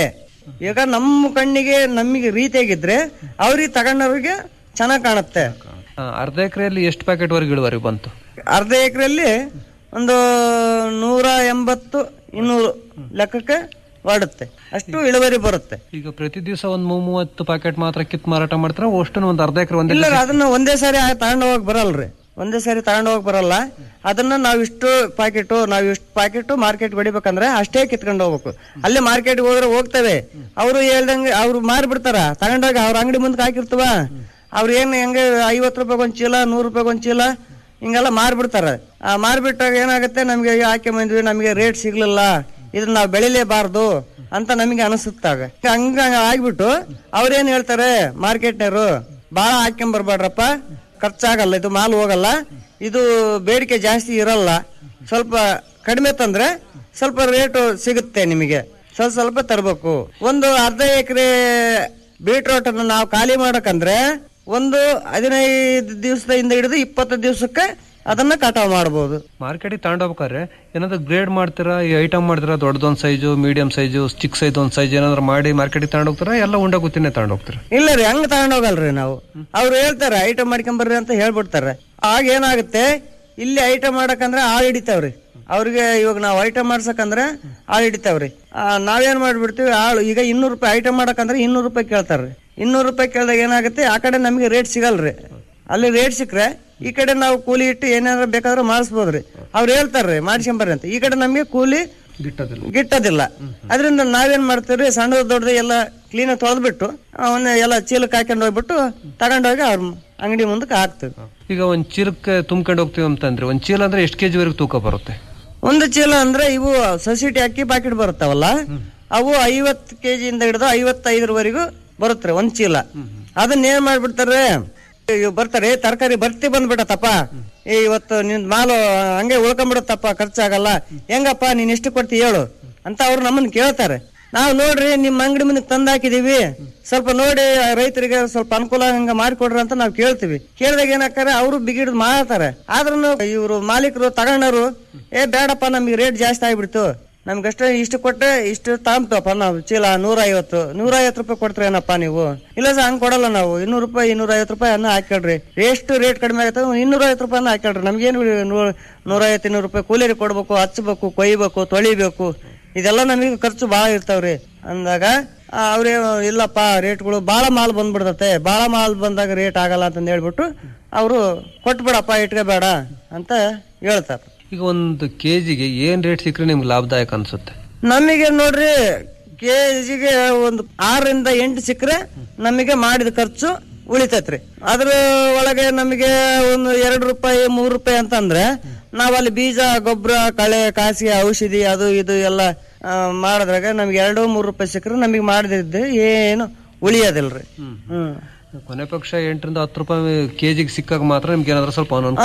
ಈಗ ನಮ್ಮ ಕಣ್ಣಿಗೆ ನಮಗೆ ರೀತಿಯಾಗಿದ್ರೆ ಅವ್ರಿಗೆ ತಗೊಂಡವ್ರಿಗೆ ಚೆನ್ನಾಗ್ ಕಾಣುತ್ತೆ ಆ, ಅರ್ಧ ಎಕರೆಯಲ್ಲಿ ಎಷ್ಟು ಪ್ಯಾಕೆಟ್ ವರೆಗೆ ಇಳುವರಿ ಬಂತು ಅರ್ಧ ಎಕರೆಯಲ್ಲಿ ಒಂದು ನೂರ ಎಂಬತ್ತು ಇನ್ನೂರು ಲೆಕ್ಕಕ್ಕೆ ಹೊರಡುತ್ತೆ ಅಷ್ಟು ಇಳುವರಿ ಬರುತ್ತೆ ಈಗ ಪ್ರತಿ ದಿವಸ ಒಂದ್ ಮೂ- ಮೂವತ್ತು ಪ್ಯಾಕೆಟ್ ಮಾತ್ರ ಕಿತ್ ಮಾರಾಟ ಮಾಡ್ತಾರೆ ಅಷ್ಟು ಒಂದ್ ಅರ್ಧ ಎಕರೆ ಒಂದೇ ಇಲ್ಲ ಅದನ್ನ ಒಂದೇ ಸಾರಿ ತಗೊಂಡು ಹೋಗಕ್ ಬರಲ್ರಿ ಒಂದೇ ಸಾರಿ ತಗೊಂಡು ಹೋಗಕ್ ಬರಲ್ಲ ಅದನ್ನ ನಾವ್ ಇಷ್ಟು ಪ್ಯಾಕೆಟ್ ನಾವ್ ಇಷ್ಟು ಪ್ಯಾಕೆಟ್ ಮಾರ್ಕೆಟ್ ಹೊಡಿಬೇಕಂದ್ರೆ ಅಷ್ಟೇ ಕಿತ್ಕೊಂಡು ಹೋಗ್ಬೇಕು ಅಲ್ಲೇ ಮಾರ್ಕೆಟ್ ಹೋದ್ರೆ ಹೋಗ್ತವೆ ಅವರು ಹೇಳ್ದಂಗೆ ಅವ್ರು ಮಾರಿ ಬಿಡ್ತಾರ ತಗೊಂಡೋಗಿ ಅವ್ರ ಅಂಗಡಿ ಮುಂದಕ್ಕೆ ಹಾಕಿರ್ತವ ಅವ್ರ ಏನ್ ಹೆಂಗೆ ಐವತ್ತು ರೂಪಾಯಿ ಒಂದ್ ಚೀಲ ನೂರು ರೂಪಾಯಿ ಒಂದ್ ಚೀಲ ಹಿಂಗೆಲ್ಲ ಮಾರ್ಬಿಡ್ತಾರ ಆ ಮಾರ್ಬಿಟ್ಟಾಗ ಏನಾಗುತ್ತೆ ನಮ್ಗೆ ಅಯ್ಯೋ ಹಾಕಿ ಬಂದ್ವಿ ನಮಗೆ ರೇಟ್ ಸಿಗ್ಲಿಲ್ಲ ಇದನ್ನ ನಾವು ಬೆಳಿಲೇಬಾರ್ದು ಅಂತ ನಮಗೆ ಅನಿಸುತ್ತಾಗ ಹಂಗ ಆಗ್ಬಿಟ್ಟು ಅವ್ರೇನ್ ಹೇಳ್ತಾರೆ ಮಾರ್ಕೆಟ್ನವರು ಬಾಳ ಹಾಕ್ಕೊಂಡ್ ಬರ್ಬೇಡ್ರಪ್ಪ ಖರ್ಚಾಗಲ್ಲ ಇದು ಮಾಲ್ ಹೋಗಲ್ಲ ಇದು ಬೇಡಿಕೆ ಜಾಸ್ತಿ ಇರಲ್ಲ ಸ್ವಲ್ಪ ಕಡಿಮೆ ತಂದ್ರೆ ಸ್ವಲ್ಪ ರೇಟ್ ಸಿಗುತ್ತೆ ನಿಮಗೆ ಸ್ವಲ್ಪ ಸ್ವಲ್ಪ ತರಬೇಕು ಒಂದು ಅರ್ಧ ಎಕರೆ ಬೀಟ್ರೋಟ್ ಅನ್ನು ನಾವು ಖಾಲಿ ಮಾಡಕಂದ್ರೆ ಒಂದು ಹದಿನೈದು ದಿವಸದಿಂದ ಹಿಡಿದು ಇಪ್ಪತ್ತು ದಿವಸಕ್ಕೆ ಅದನ್ನ ಕಟಾವ್ ಮಾಡಬಹುದು ಮಾರ್ಕೆಟಿಗೆ ತಗೊಂಡೋಗ್ಬೇಕಾದ್ರೆ ಏನಾದ್ರು ಗ್ರೇಡ್ ಮಾಡ್ತೀರಾ ಈ ಐಟಮ್ ಮಾಡ್ತೀರಾ ದೊಡ್ಡದೊಂದ್ ಸೈಜು ಮೀಡಿಯಂ ಸೈಜು ಚಿಕ್ಕ ಸೈಜ್ ಒಂದ್ ಸೈಜ್ ಏನಾದ್ರು ಮಾಡಿ ಮಾರ್ಕೆಟಿಗೆ ತಗೊಂಡೋಗ್ತಾರಾ ಎಲ್ಲ ಉಂಡ ಗುತ್ತಿನೇ ತಗೊಂಡೋಗ್ತೀರಾ ಇಲ್ಲ ರೀ ಹಂಗ ತಗೊಂಡೋಗಲ್ರಿ ನಾವು ಅವ್ರು ಹೇಳ್ತಾರೆ ಐಟಮ್ ಮಾಡ್ಕೊಂಬರ್ರಿ ಅಂತ ಹೇಳ್ಬಿಡ್ತಾರೆ ಆಗ ಏನಾಗುತ್ತೆ ಇಲ್ಲಿ ಐಟಮ್ ಮಾಡಕಂದ್ರೆ ಆಳ್ ಹಿಡಿತಾವ್ರಿ ಅವ್ರಿಗೆ ಇವಾಗ ನಾವು ಐಟಮ್ ಮಾಡ್ಸಕಂದ್ರೆ ಆಳ್ ಹಿಡಿತಾವ್ರಿ ಆ, ನಾವೇನ್ ಮಾಡ್ಬಿಡ್ತೀವಿ ಆಳು ಈಗ ಇನ್ನೂರು ರೂಪಾಯಿ ಐಟಮ್ ಮಾಡಕಂದ್ರೆ ಇನ್ನೂರು ರೂಪಾಯಿ ಕೇಳ್ತಾರ್ರಿ ಇನ್ನೂರು ರೂಪಾಯಿ ಕೇಳಿದಾಗ ಏನಾಗುತ್ತೆ ಆ ಕಡೆ ನಮಗೆ ರೇಟ್ ಸಿಗಲ್ರಿ ಅಲ್ಲಿ ರೇಟ್ ಸಿಕ್ರೆ ಈ ಕಡೆ ನಾವು ಕೂಲಿ ಇಟ್ಟು ಏನಾದ್ರು ಬೇಕಾದ್ರೆ ಮಾಡಿಸ್ಬೋದ್ರಿ ಅವ್ರು ಹೇಳ್ತಾರ್ರಿ ಮಾಡ್ಸ್ಕೊಂಬರ್ರಿ ಅಂತ ಈ ಕಡೆ ನಮಗೆ ಕೂಲಿ ಗಿಟ್ಟದಿಲ್ಲ ಗಿಟ್ಟದಿಲ್ಲ ಅದರಿಂದ ನಾವೇನ್ ಮಾಡ್ತೀವ್ರಿ ಸಣ್ಣ ದೊಡ್ಡದು ಎಲ್ಲ ಕ್ಲೀನ್ ತೊಳೆದ್ಬಿಟ್ಟು ಅವನ್ನ ಎಲ್ಲ ಚೀಲಕ್ಕೆ ಹಾಕೊಂಡು ಹೋಗ್ಬಿಟ್ಟು ತಗೊಂಡೋಗಿ ಅವ್ರ ಅಂಗಡಿ ಮುಂದಕ್ಕೆ ಹಾಕ್ತಿವಿ ಈಗ ಒಂದ್ ಚೀಲಕ್ಕೆ ತುಂಬ್ಕೊಂಡು ಹೋಗ್ತೀವಿ ಅಂತಂದ್ರೆ ಒಂದ್ ಚೀಲ ಅಂದ್ರೆ ಎಷ್ಟು ಕೆಜಿ ವರೆಗೆ ತೂಕ ಬರುತ್ತೆ ಒಂದು ಚೀಲ ಅಂದ್ರೆ ಇವು ಸೊಸೈಟಿ ಅಕ್ಕಿ ಪ್ಯಾಕೆಟ್ ಬರುತ್ತಾವಲ್ಲ ಅವು ಐವತ್ತು ಕೆಜಿಯಿಂದ ಹಿಡಿದು ಐವತ್ತೈದರವರೆಗೂ ಬರುತ್ತೆ ಒಂದ್ ಚೀಲ ಅದನ್ನ ಏನ್ ಮಾಡ್ಬಿಡ್ತಾರೆ ಇವ್ ಬರ್ತಾರೆ ತರಕಾರಿ ಬರ್ತಿ ಬಂದ್ಬಿಡತ್ತಪ್ಪ ಏ ಇವತ್ತು ನಿನ್ ಮಾಲು ಹಂಗೆ ಉಳ್ಕೊಂಡ್ಬಿಡತ್ತಪ್ಪ ಖರ್ಚಾಗಲ್ಲ ಹೆಂಗಪ್ಪ ನೀನ್ ಎಷ್ಟು ಕೊಡ್ತಿ ಹೇಳು ಅಂತ ಅವ್ರು ನಮ್ಮನ್ನ ಕೇಳ್ತಾರೆ ನಾವು ನೋಡ್ರಿ ನಿಮ್ ಅಂಗಡಿ ಮುಂದಕ್ಕೆ ತಂದ್ ಹಾಕಿದೀವಿ ಸ್ವಲ್ಪ ನೋಡಿ ರೈತರಿಗೆ ಸ್ವಲ್ಪ ಅನುಕೂಲ ಹಂಗ ಮಾಡಿಕೊಡ್ರಿ ಅಂತ ನಾವು ಕೇಳ್ತೀವಿ ಕೇಳಿದಾಗ ಏನಾಗ್ತಾರೆ ಅವರು ಬಿಗಿಡ್ ಮಾಡ್ತಾರೆ ಆದ್ರೂ ಇವರು ಮಾಲೀಕರು ತಗೊಂಡರು ಏ ಬೇಡಪ್ಪ ನಮ್ಗೆ ರೇಟ್ ಜಾಸ್ತಿ ಆಗ್ಬಿಡ್ತು ನಮ್ಗಷ್ಟೇ ಇಷ್ಟು ಕೊಟ್ಟೆ ಇಷ್ಟು ತಾಂಬ್ತಪ್ಪ ನಾವು ಚೀಲ ನೂರ ಐವತ್ತು ನೂರ ಐವತ್ತು ರೂಪಾಯಿ ಕೊಡ್ತೀರೇನಪ್ಪ ನೀವು ಇಲ್ಲ ಸರ್ ಹಂಗ್ ಕೊಡಲ್ಲ ನಾವು ಇನ್ನೂರು ರೂಪಾಯಿ ಇನ್ನೂರ ಐವತ್ತು ರೂಪಾಯಿ ಅನ್ನ ಹಾಕ್ಯಾಡ್ರಿ ಎಷ್ಟು ರೇಟ್ ಕಡಿಮೆ ಆಗುತ್ತೆ ಇನ್ನೂರ ಐವತ್ತು ರೂಪಾಯಿ ಅನ್ನ ಹಾಕ್ಯಾಡ್ರಿ ನಮ್ಗೇನು ನೂರ ನೂರ ಐವತ್ತು ಇನ್ನೂರು ರೂಪಾಯಿ ಕೂಲಿಯರಿಗೆ ಕೊಡ್ಬೇಕು ಹಚ್ಬೇಕು ಕೊಯ್ಬೇಕು ತೊಳಿಬೇಕು ಇದೆಲ್ಲ ನಮಗೆ ಖರ್ಚು ಭಾಳ ಇರ್ತಾವ್ರಿ ಅಂದಾಗ ಆ, ಅವ್ರೇ ಇಲ್ಲಪ್ಪ ರೇಟ್ಗಳು ಭಾಳ ಮಾಲ್ ಬಂದ್ಬಿಡ್ತತೆ ಭಾಳ ಮಾಲ್ ಬಂದಾಗ ರೇಟ್ ಆಗಲ್ಲ ಅಂತ ಹೇಳ್ಬಿಟ್ಟು ಅವರು ಕೊಟ್ಬಿಡಪ್ಪ ಇಟ್ಕೋಬೇಡ ಅಂತ ಹೇಳ್ತಾರೆ ಈಗ ಒಂದು ಕೆಜಿಗೆ ಏನ್ ರೇಟ್ ಸಿಕ್ಕರೆ ನಿಮ್ಗೆ ಲಾಭದಾಯಕ ಅನ್ಸುತ್ತೆ ನಮಗೆ ನೋಡ್ರಿ ಕೆಜಿಗೆ ಒಂದು ಆರರಿಂದ ಎಂಟು ಸಿಕ್ಕರೆ ನಮಗೆ ಮಾಡಿದ ಖರ್ಚು ಉಳಿತೈತ್ರಿ ಅದ್ರ ಒಳಗೆ ನಮಗೆ ಒಂದು ಎರಡು ರೂಪಾಯಿ ಮೂರು ರೂಪಾಯಿ ಅಂತಂದ್ರೆ ನಾವ್ ಅಲ್ಲಿ ಬೀಜ ಗೊಬ್ಬರ ಕಳೆ ಕಾಸಿಗೆ ಔಷಧಿ ಅದು ಇದು ಎಲ್ಲ ಆ, ಮಾಡಿದ್ರಾಗ ನಮ್ಗೆ ಎರಡು ಮೂರು ರೂಪಾಯಿ ಸಿಕ್ಕರೆ ನಮಗೆ ಮಾಡಿದಿದ್ದು ಏನು ಉಳಿಯೋದಿಲ್ರಿ ಹ್ಮ್ ಕೊನೆ ಪಕ್ಷ ಎಂಟರಿಂದ ಹತ್ತು ರೂಪಾಯಿ ಕೆಜಿಗೆ ಸಿಕ್ಕಾಗ ಮಾತ್ರ ನಿಮ್ಗೆ ಏನಾದ್ರು ಸ್ವಲ್ಪ ಅನುಕೂಲ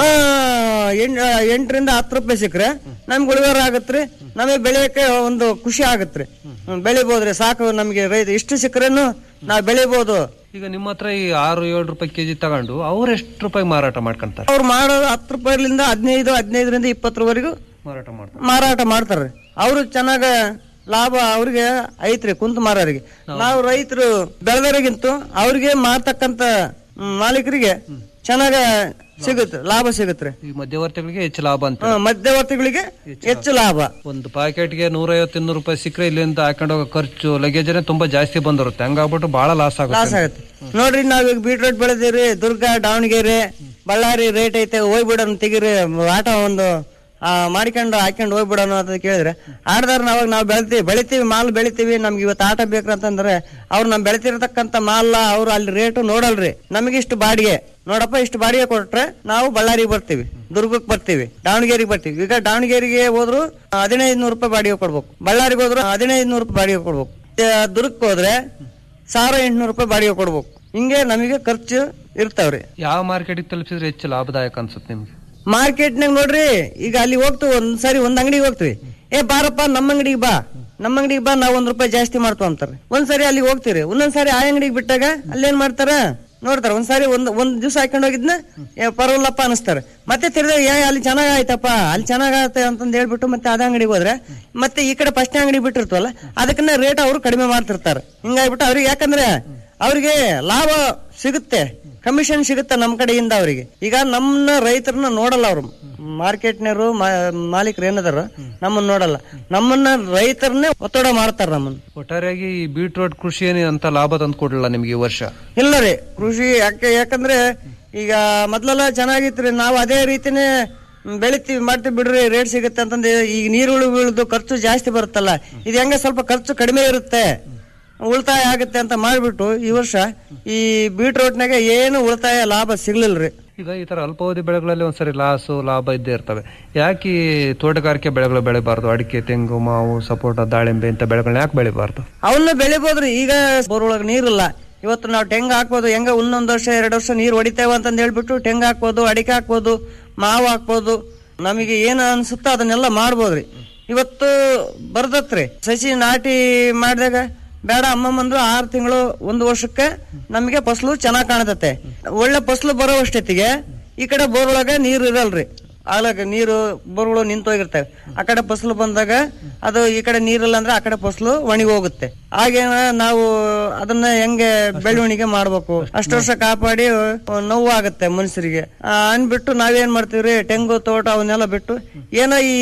ಆ, ಎಂಟ್- ಎಂಟರಿಂದ ಹತ್ತು ರೂಪಾಯಿ ಸಿಕ್ಕ್ರೆ ನಮ್ಗೆ ಉಳಿಗಾರ ಆಗತ್ರಿ ನಮಗೆ ಬೆಳೆಯಕ್ಕೆ ಒಂದು ಖುಷಿ ಆಗತ್ರಿ ಹ್ಮ್, ಬೆಳಿಬೋದ್ರಿ ಸಾಕು ನಮ್ಗೆ ರೈತ ಇಷ್ಟು ಸಿಕ್ಕರೇನು ನಾವ್ ಬೆಳಿಬೋದು ಈಗ ನಿಮ್ಮ ಹತ್ರ ಈ ಆರು ಏಳು ರೂಪಾಯಿ ಕೆಜಿ ತಗೊಂಡು ಅವ್ರು ಎಷ್ಟು ರೂಪಾಯಿ ಮಾರಾಟ ಮಾಡ್ಕೊಂತಾರೆ ಅವ್ರು ಮಾಡೋದು ಹತ್ತು ರೂಪಾಯಿಲಿಂದ ಹದಿನೈದು ಹದಿನೈದರಿಂದ ಇಪ್ಪತ್ತರವರೆಗೂ ಮಾರಾಟ ಮಾಡ್ತಾರೆ ಮಾರಾಟ ಮಾಡ್ತಾರ್ರಿ ಅವರು ಚೆನ್ನಾಗ ಲಾಭ ಅವ್ರಿಗೆ ಐತ್ರಿ ಕುಂತ ಮಾರೋರಿಗೆ ನಾವು ರೈತರು ಬೆಳೆದವರಿಗಿಂತ ಅವ್ರಿಗೆ ಮಾರ್ತಕ್ಕಂತ ಹ್ಮ್, ಮಾಲೀಕರಿಗೆ ಚೆನ್ನಾಗ ಸಿಗುತ್ತೆ ಲಾಭ ಸಿಗುತ್ತೆ ಈ ಮಧ್ಯವರ್ತಿಗಳಿಗೆ ಹೆಚ್ಚು ಲಾಭ ಅಂತ ಮಧ್ಯವರ್ತಿಗಳಿಗೆ ಹೆಚ್ಚು ಲಾಭ ಒಂದು ಪ್ಯಾಕೆಟ್ಗೆ ನೂರೈವತ್ತು ಇನ್ನೂರು ರೂಪಾಯಿ ಸಿಕ್ಕರೆ ಇಲ್ಲಿಂದ ಹಾಕೊಂಡು ಹೋಗೋ ಖರ್ಚು ಲಗೇಜನೇ ತುಂಬಾ ಜಾಸ್ತಿ ಬಂದಿರುತ್ತೆ ಹಂಗಾಗ್ಬಿಟ್ಟು ಬಹಳ ಲಾಸ್ ಲಾಸ್ ಆಗುತ್ತೆ ಆಗತ್ತೆ ನೋಡ್ರಿ ನಾವೀಗ ಬೀಟ್ರೋಟ್ ಬೆಳೆದಿರಿ ದುರ್ಗ ದಾವಣಗೆರೆ ಬಳ್ಳಾರಿ ರೇಟ್ ಐತೆ ಹೋಗ್ಬಿಡೋಣ ತೆಗಿರಿ ಆಟ ಒಂದು ಆ, ಮಾಡ್ಕೊಂಡು ಹಾಕೊಂಡು ಹೋಗ್ಬಿಡೋಣ ಅಂತ ಕೇಳಿದ್ರೆ ಆಡ್ದಾರ ನಾವಾಗ ನಾವು ಬೆಳಿತೀವಿ ಬೆಳಿತೀವಿ ಮಾಲ್ ಬೆಳಿತೀವಿ ನಮ್ಗೆ ಇವತ್ತು ಆಟ ಬೇಕಂತಂದ್ರೆ ಅವ್ರು ನಮ್ ಬೆಳಿತಿರ್ತಕ್ಕಂತ ಮಾಲ್ ಅವ್ರು ಅಲ್ಲಿ ರೇಟ್ ನೋಡಲ್ರಿ ನಮಗೆ ಇಷ್ಟು ಬಾಡಿಗೆ ನೋಡಪ್ಪ ಇಷ್ಟು ಬಾಡಿಗೆ ಕೊಟ್ರೆ ನಾವು ಬಳ್ಳಾರಿಗೆ ಬರ್ತೀವಿ ದುರ್ಗಕ್ಕೆ ಬರ್ತೀವಿ ದಾವಣಗೆರೆಗೆ ಬರ್ತೀವಿ ಈಗ ದಾವಣಗೆರೆಗೆ ಹೋದ್ರು ಹದಿನೈದು ನೂರು ರೂಪಾಯಿ ಬಾಡಿಗೆ ಕೊಡ್ಬೇಕು ಬಳ್ಳಾರಿಗೆ ಹೋದ್ರು ಹದಿನೈದು ನೂರು ರೂಪಾಯಿ ಬಾಡಿಗೆ ಕೊಡ್ಬೇಕು ಆ, ದುರ್ಗಕ್ಕೆ ಹೋದ್ರೆ ಸಾವಿರ ಎಂಟುನೂರು ರೂಪಾಯಿ ಬಾಡಿಗೆ ಕೊಡ್ಬೇಕು ಹಿಂಗೆ ನಮಗೆ ಖರ್ಚು ಇರ್ತಾವ್ರಿ ಯಾವ ಮಾರ್ಕೆಟಿಗೆ ತಲುಪಿಸಿದ್ರೆ ಹೆಚ್ಚು ಲಾಭದಾಯಕ ಅನ್ಸುತ್ತೆ ನಿಮ್ಗೆ ಮಾರ್ಕೆಟ್ನಾಗ ನೋಡ್ರಿ ಈಗ ಅಲ್ಲಿ ಹೋಗ್ತೀವಿ ಒಂದ್ ಸಾರಿ ಒಂದ್ ಅಂಗಡಿಗೆ ಹೋಗ್ತೀವಿ ಏ ಬಾರಪ್ಪ ನಮ್ಮ ಅಂಗಡಿಗೆ ಬಾ ನಮ್ಮ ಅಂಗಡಿಗೆ ಬಾ ನಾವ್ ಒಂದ್ ರೂಪಾಯಿ ಜಾಸ್ತಿ ಮಾಡ್ತು ಅಂತಾರೆ ಒಂದ್ ಸಾರಿ ಅಲ್ಲಿ ಹೋಗ್ತೀರಿ ಒಂದೊಂದ್ ಸಾರಿ ಆ ಅಂಗಡಿಗೆ ಬಿಟ್ಟಾಗ ಅಲ್ಲೇನ್ ಮಾಡ್ತಾರ ನೋಡ್ತಾರೆ ಒಂದ್ಸಾರಿ ಒಂದ್ ಒಂದ್ ದಿವಸ ಹಾಕೊಂಡು ಹೋಗಿದ್ನ ಏ, ಪರವಲ್ಲಪ್ಪ ಅನಿಸ್ತಾರೆ ಮತ್ತೆ ತಿರ್ದ ಏ ಅಲ್ಲಿ ಚೆನ್ನಾಗ್ ಆಯ್ತಪ್ಪ ಅಲ್ಲಿ ಚೆನ್ನಾಗ್ ಆಯ್ತು ಅಂತಂದ್ ಹೇಳ್ಬಿಟ್ಟು ಮತ್ತೆ ಅದ ಅಂಗಡಿಗೆ ಹೋದ್ರೆ ಮತ್ತೆ ಈ ಕಡೆ ಫಸ್ಟ್ ಅಂಗಡಿ ಬಿಟ್ಟಿರ್ತವಲ್ಲ ಅದಕ್ಕನ್ನ ರೇಟ್ ಅವರು ಕಡಿಮೆ ಮಾಡ್ತಿರ್ತಾರೆ ಹಿಂಗಾಗ್ಬಿಟ್ಟು ಅವ್ರಿಗೆ ಯಾಕಂದ್ರೆ ಅವ್ರಿಗೆ ಲಾಭ ಸಿಗುತ್ತೆ ಕಮಿಷನ್ ಸಿಗುತ್ತೆ ನಮ್ ಕಡೆಯಿಂದ ಅವರಿಗೆ ಈಗ ನಮ್ಮನ್ನ ರೈತರನ್ನ ನೋಡಲ್ಲ ಅವರು ಮಾರ್ಕೆಟ್ನರು ಮಾಲೀಕರು ಏನದಾರ ನಮ್ಮನ್ನ ನೋಡಲ್ಲ ನಮ್ಮನ್ನ ರೈತರನ್ನೇ ಒತ್ತಡ ಮಾಡ್ತಾರ ನಮ್ಮನ್ನ ಒಟ್ಟಾರೆಯಾಗಿ ಈ ಬೀಟ್ರೋಟ್ ಕೃಷಿ ಏನು ಅಂತ ಲಾಭ ತಂದು ಕೊಡಲಿಲ್ಲ ನಿಮಗೆ ಈ ವರ್ಷ ಇಲ್ಲ ರೀ ಕೃಷಿ ಯಾಕೆ ಯಾಕಂದ್ರೆ ಈಗ ಮೊದ್ಲೆಲ್ಲ ಚೆನ್ನಾಗಿತ್ರಿ ನಾವು ಅದೇ ರೀತಿನೇ ಮ್, ಬೆಳಿತೀವಿ ಮಾಡ್ತೀವಿ ಬಿಡ್ರಿ ರೇಟ್ ಸಿಗುತ್ತೆ ಅಂತಂದು ಈಗ ನೀರುಳು ಬೀಳುದು ಖರ್ಚು ಜಾಸ್ತಿ ಬರುತ್ತಲ್ಲ ಇದು ಹೆಂಗೆ ಸ್ವಲ್ಪ ಖರ್ಚು ಕಡಿಮೆ ಇರುತ್ತೆ ಉಳಿತಾಯ ಆಗುತ್ತೆ ಅಂತ ಮಾಡ್ಬಿಟ್ಟು ಈ ವರ್ಷ ಈ ಬೀಟ್ರೋಟ್ನಾಗ ಏನು ಉಳಿತಾಯ ಲಾಭ ಸಿಗ್ಲಿಲ್ರಿ ಈಗ ಈ ತರ ಅಲ್ಪಾವಧಿ ಬೆಳೆಗಳಲ್ಲಿ ಒಂದ್ಸರಿ ಲಾಸು ಲಾಭ ಇದ್ದೇ ಇರ್ತವೆ ಯಾಕೆ ಈ ತೋಟಗಾರಿಕೆ ಬೆಳೆಗಳು ಬೆಳಿಬಾರ್ದು ಅಡಿಕೆ ತೆಂಗು ಮಾವು ಸಪೋಟ ದಾಳಿಂಬೆ ಇಂಥ ಬೆಳೆಗಳನ್ನ ಯಾಕೆ ಬೆಳಿಬಾರ್ದು ಅವನ್ನ ಬೆಳಿಬೋದ್ರಿ ಈಗ ಬೋರ್ ಒಳಗೆ ನೀರಿಲ್ಲ ಇವತ್ತು ನಾವು ಟೆಂಗ್ ಹಾಕ್ಬೋದು ಹೆಂಗ ಇನ್ನೊಂದ್ ವರ್ಷ ಎರಡು ವರ್ಷ ನೀರು ಹೊಡಿತೇವೆ ಅಂತಂದ್ ಹೇಳ್ಬಿಟ್ಟು ಟೆಂಗ್ ಹಾಕ್ಬೋದು ಅಡಿಕೆ ಹಾಕ್ಬೋದು ಮಾವು ಹಾಕ್ಬೋದು ನಮಗೆ ಏನು ಅನ್ಸುತ್ತೋ ಅದನ್ನೆಲ್ಲ ಮಾಡ್ಬೋದ್ರಿ ಇವತ್ತು ಬರ್ದತ್ರಿ ಸಸಿ ನಾಟಿ ಮಾಡಿದಾಗ ಬೇಡ ಅಮ್ಮಮ್ಮಂದ್ರು ಆರು ತಿಂಗಳು ಒಂದು ವರ್ಷಕ್ಕೆ ನಮಗೆ ಫಸಲು ಚೆನ್ನಾಗ್ ಕಾಣತತೆ ಒಳ್ಳೆ ಫಸಲು ಬರೋ ಅಷ್ಟೊತ್ತಿಗೆ ಈ ಕಡೆ ಬೋರ್ ಒಳಗೆ ನೀರು ಇರಲ್ರಿ ಆಗ ನೀರು ಬೋರ್ಗಳು ನಿಂತೋಗಿರ್ತವೆ ಆ ಕಡೆ ಫಸಲು ಬಂದಾಗ ಅದು ಈ ಕಡೆ ನೀರಿಲ್ಲ ಅಂದ್ರೆ ಆ ಕಡೆ ಫಸಲು ಒಣಗಿ ಹೋಗುತ್ತೆ ಹಾಗೆ ನಾವು ಅದನ್ನ ಹೆಂಗೆ ಬೆಳವಣಿಗೆ ಮಾಡ್ಬೇಕು ಅಷ್ಟು ವರ್ಷ ಕಾಪಾಡಿ ನೋವು ಆಗುತ್ತೆ ಮನುಷ್ಯರಿಗೆ ಆ, ಅನ್ಬಿಟ್ಟು ನಾವೇನ್ ಮಾಡ್ತೀವ್ರಿ ತೆಂಗು ತೋಟ ಅವನ್ನೆಲ್ಲ ಬಿಟ್ಟು ಏನೋ ಈ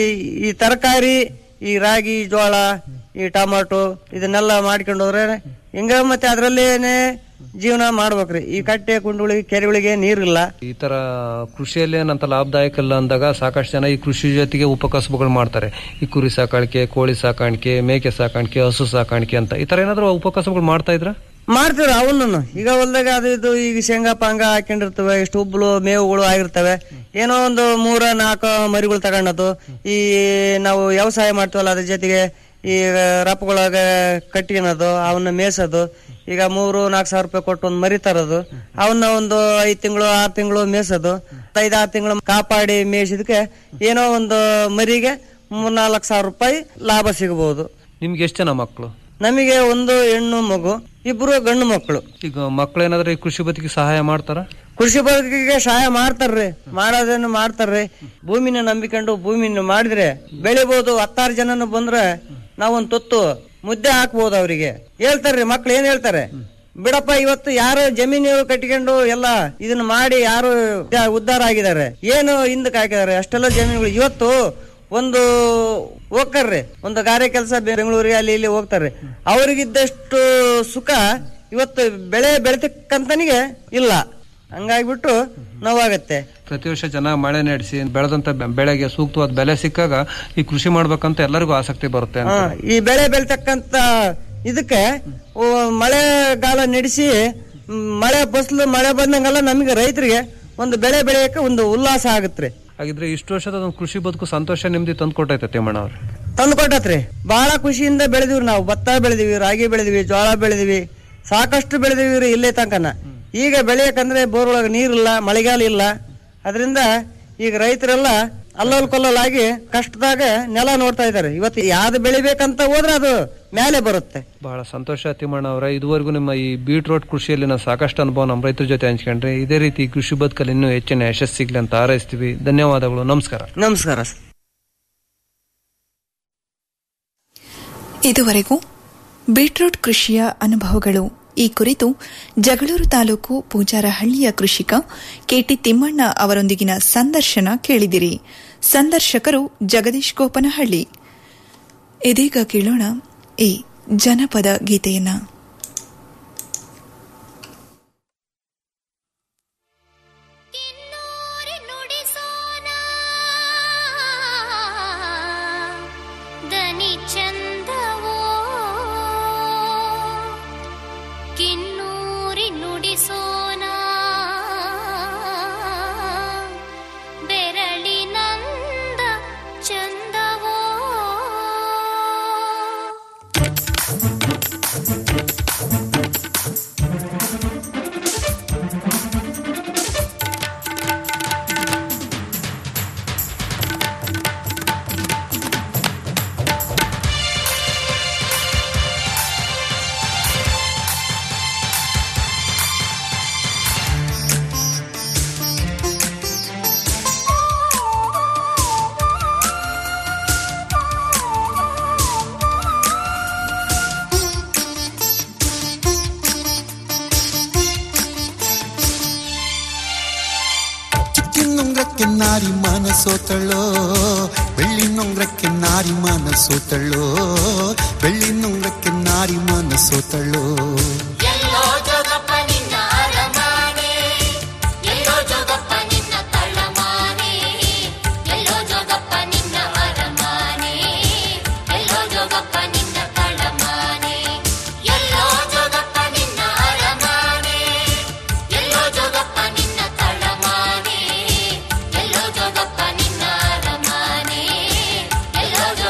ಈ ತರಕಾರಿ ಈ ರಾಗಿ ಜೋಳ ಈ ಟೊಮಾಟೊ ಇದನ್ನೆಲ್ಲ ಮಾಡ್ಕೊಂಡು ಹೋದ್ರೆ ಹಿಂಗ ಮತ್ತೆ ಅದ್ರಲ್ಲೇನೆ ಜೀವನ ಮಾಡ್ಬೇಕ್ರಿ ಈ ಕಟ್ಟೆ ಕುಂಡುಗಳಿಗೆ ಕೆರೆಗಳಿಗೆ ನೀರಿಲ್ಲ ಈ ತರ ಕೃಷಿಯಲ್ಲಿ ಏನಂತ ಲಾಭದಾಯಕ ಇಲ್ಲ ಅಂದಾಗ ಸಾಕಷ್ಟು ಜನ ಈ ಕೃಷಿ ಜೊತೆಗೆ ಉಪಕಸಬುಗಳು ಮಾಡ್ತಾರೆ ಈ ಕುರಿ ಸಾಕಾಣಿಕೆ ಕೋಳಿ ಸಾಕಾಣಿಕೆ ಮೇಕೆ ಸಾಕಾಣಿಕೆ ಹಸು ಸಾಕಾಣಿಕೆ ಅಂತ ಈ ತರ ಏನಾದ್ರು ಉಪಕಸಬುಗಳು ಮಾಡ್ತಾ ಇದ್ರ ಮಾಡ್ತೀವಿ ಅವನ್ನ ಈಗ ಹೊಲ್ದಾಗ ಅದು ಇದು ಈಗ ಶೇಂಗಾ ಪಾಂಗ ಹಾಕೊಂಡಿರ್ತವೆ ಇಷ್ಟು ಉಬ್ಬಲು ಮೇವುಗಳು ಆಗಿರ್ತವೆ ಏನೋ ಒಂದು ಮೂರ ನಾಲ್ಕು ಮರಿಗಳು ತಗೊಂಡದು ಈ ನಾವು ವ್ಯವಸಾಯ ಮಾಡ್ತೀವಲ್ಲ ಅದ್ರ ಜೊತೆಗೆ ಈ ರಪ್ಪಗಳಾಗ ಕಟ್ಟಿನದು ಅವನ್ನ ಮೇಸೋದು ಈಗ ಮೂರು ನಾಲ್ಕು ಸಾವಿರ ರೂಪಾಯಿ ಕೊಟ್ಟು ಒಂದು ಮರಿ ತರೋದು ಅವನ್ನ ಒಂದು ಐದ್ ತಿಂಗಳು ಆರು ತಿಂಗಳು ಮೇಸೋದು ಐದಾರು ತಿಂಗಳು ಕಾಪಾಡಿ ಮೇಯಿಸಿದಕ್ಕೆ ಏನೋ ಒಂದು ಮರಿಗೆ ಮೂರ್ ನಾಲ್ಕು ಸಾವಿರ ರೂಪಾಯಿ ಲಾಭ ಸಿಗಬಹುದು ನಿಮ್ಗೆ ಎಷ್ಟು ಜನ ಮಕ್ಕಳು ನಮಗೆ ಒಂದು ಹೆಣ್ಣು ಮಗು ಇಬ್ರು ಗಂಡು ಮಕ್ಕಳು ಈಗ ಮಕ್ಕಳು ಏನಾದ್ರು ಈ ಕೃಷಿ ಬದುಕಿಗೆ ಸಹಾಯ ಮಾಡ್ತಾರ ಕೃಷಿ ಬದುಕಿಗೆ ಸಹಾಯ ಮಾಡ್ತಾರ್ರಿ ಮಾಡೋದೇನು ಮಾಡ್ತಾರ್ರಿ ಭೂಮಿನ ನಂಬಿಕೊಂಡು ಭೂಮಿನ ಮಾಡಿದ್ರೆ ಬೆಳಿಬಹುದು ಹತ್ತಾರು ಜನನು ಬಂದ್ರೆ ನಾವೊಂದ್ ತುತ್ತು ಮುದ್ದೆ ಹಾಕ್ಬೋದು ಅವರಿಗೆ ಹೇಳ್ತಾರ್ರಿ ಮಕ್ಳು ಏನ್ ಹೇಳ್ತಾರೆ ಬಿಡಪ್ಪ ಇವತ್ತು ಯಾರು ಜಮೀನು ಕಟ್ಟಿಕೊಂಡು ಎಲ್ಲ ಇದನ್ನ ಮಾಡಿ ಯಾರು ಉದ್ಧಾರ ಆಗಿದ್ದಾರೆ ಏನು ಹಿಂದಕ್ಕೆ ಹಾಕಿದ್ದಾರೆ ಅಷ್ಟೆಲ್ಲ ಜಮೀನುಗಳು ಇವತ್ತು ಒಂದು ಹೋಗ್ತಾರ್ರಿ ಒಂದು ಗಾರೆ ಕೆಲಸ ಬೆಂಗಳೂರಿಗೆ ಅಲ್ಲಿ ಇಲ್ಲಿ ಹೋಗ್ತಾರೆ ಅವ್ರಿಗಿದ್ದಷ್ಟು ಸುಖ ಇವತ್ತು ಬೆಳೆ ಬೆಳಿತಕ್ಕಂತನಿಗೆ ಇಲ್ಲ ಹಂಗಾಗ್ಬಿಟ್ಟು ನೋವಾಗತ್ತೆ ಪ್ರತಿ ವರ್ಷ ಚೆನ್ನಾಗಿ ಮಳೆ ನಡೆಸಿ ಬೆಳೆದಂತ ಬೆ- ಬೆಳೆಗೆ ಸೂಕ್ತವಾದ ಬೆಲೆ ಸಿಕ್ಕಾಗ ಈ ಕೃಷಿ ಮಾಡ್ಬೇಕಂತ ಎಲ್ಲರಿಗೂ ಆಸಕ್ತಿ ಬರುತ್ತೆ ಅಂತ ಹಾ, ಈ ಬೆಳೆ ಬೆಳಿತಕ್ಕಂತ ಇದಕ್ಕೆ ಓ, ಮಳೆಗಾಲ ನಡೆಸಿ ಮ್, ಮಳೆ ಫಸಲು ಮಳೆ ಬಂದಂಗೆಲ್ಲ ನಮಗೆ ರೈತರಿಗೆ ಒಂದು ಬೆಳೆ ಬೆಳೆಯಕ್ಕೆ ಒಂದು ಉಲ್ಲಾಸ ಆಗತ್ರಿ ಹಾಗಿದ್ರೆ ಇಷ್ಟು ವರ್ಷದ ಒಂದು ಕೃಷಿ ಬದುಕು ಸಂತೋಷ ನೆಮ್ಮದಿ ತಂದು ಕೊಟ್ಟೈತೆ ತಿಮ್ಮಣ್ಣ ಅವ್ರು ತಂದು ಕೊಟ್ಟತ್ರಿ ಬಹಳ ಖುಷಿಯಿಂದ ಬೆಳೆದಿವ್ರಿ ನಾವು ಭತ್ತ ಬೆಳೆದಿವಿ ರಾಗಿ ಬೆಳೆದಿವಿ ಜೋಳ ಬೆಳೆದಿವಿ ಸಾಕಷ್ಟು ಬೆಳೆದಿವಿ ರೀ ಇಲ್ಲೇ ತನಕನ ಈಗ ಬೆಳೆಯಕಂದ್ರೆ ಬೋರ್ ಒಳಗೆ ನೀರಿಲ್ಲ ಮಳೆಗಾಲ ಇಲ್ಲ ಅದರಿಂದ ಈಗ ರೈತರೆಲ್ಲ ಅಲ್ಲಲ್ ಕೊಲ್ಲಲಾಗಿ ಕಷ್ಟದಾಗ ನೆಲ ನೋಡ್ತಾ ಇದ್ದಾರೆ ಇವತ್ತು ಯಾವ್ದು ಬೆಳಿಬೇಕಂತ ಹೋದ್ರೆ ಅದು ಮೇಲೆ ಬರುತ್ತೆ ಬಹಳ ಸಂತೋಷ ತಿಮ್ಮಣ್ಣ ಅವರ ಇದುವರೆಗೂ ನಿಮ್ಮ ಈ ಬೀಟ್ರೋಟ್ ಕೃಷಿಯಲ್ಲಿ ನಾವು ಸಾಕಷ್ಟು ಅನುಭವ ನಮ್ಮ ರೈತರ ಜೊತೆ ಹಂಚ್ಕೊಂಡ್ರೆ ಇದೇ ರೀತಿ ಈ ಕೃಷಿ ಬದುಕಲ್ಲಿ ಇನ್ನೂ ಹೆಚ್ಚಿನ ಯಶಸ್ಸು ಸಿಗ್ಲಿ ಅಂತ ಹಾರೈಸ್ತೀವಿ ಧನ್ಯವಾದಗಳು ನಮಸ್ಕಾರ ನಮಸ್ಕಾರ ಸರ್ ಇದುವರೆಗೂ ಬೀಟ್ರೂಟ್ ಕೃಷಿಯ ಅನುಭವಗಳು ಈ ಕುರಿತು ಜಗಳೂರು ತಾಲೂಕು ಪೂಜಾರಹಳ್ಳಿಯ ಕೃಷಿಕ ಕೆಟಿ ತಿಮ್ಮಣ್ಣ ಅವರೊಂದಿಗಿನ ಸಂದರ್ಶನ ಕೇಳಿದಿರಿ ಸಂದರ್ಶಕರು ಜಗದೀಶ್ ಗೋಪನಹಳ್ಳಿ ಇದೀಗ ಕೇಳೋಣ ಈ ಜನಪದ ಗೀತೆಯನ್ನ ಕಿನ್ನೂರಿ ನುಡಿಸೋಣ ದನಿ ಚಂದವೋ ಕಿನ್ನೂರಿ ನುಡಿಸೋಣ ಬೆರಳಿನಂದ ಚಂದವೋ ನಾರಿ ಮನಸೋತಳ್ಳೋ ಬೆಳ್ಳಿ ನೊಂಗ್ರಕ್ಕೆ ನಾರಿ ಮನಸೋತಳ್ಳೋ ಬೆಳ್ಳಿ ನೊಂಗ್ರಕ್ಕೆ ನಾರಿ ಮನಸೋತಳ್ಳೋ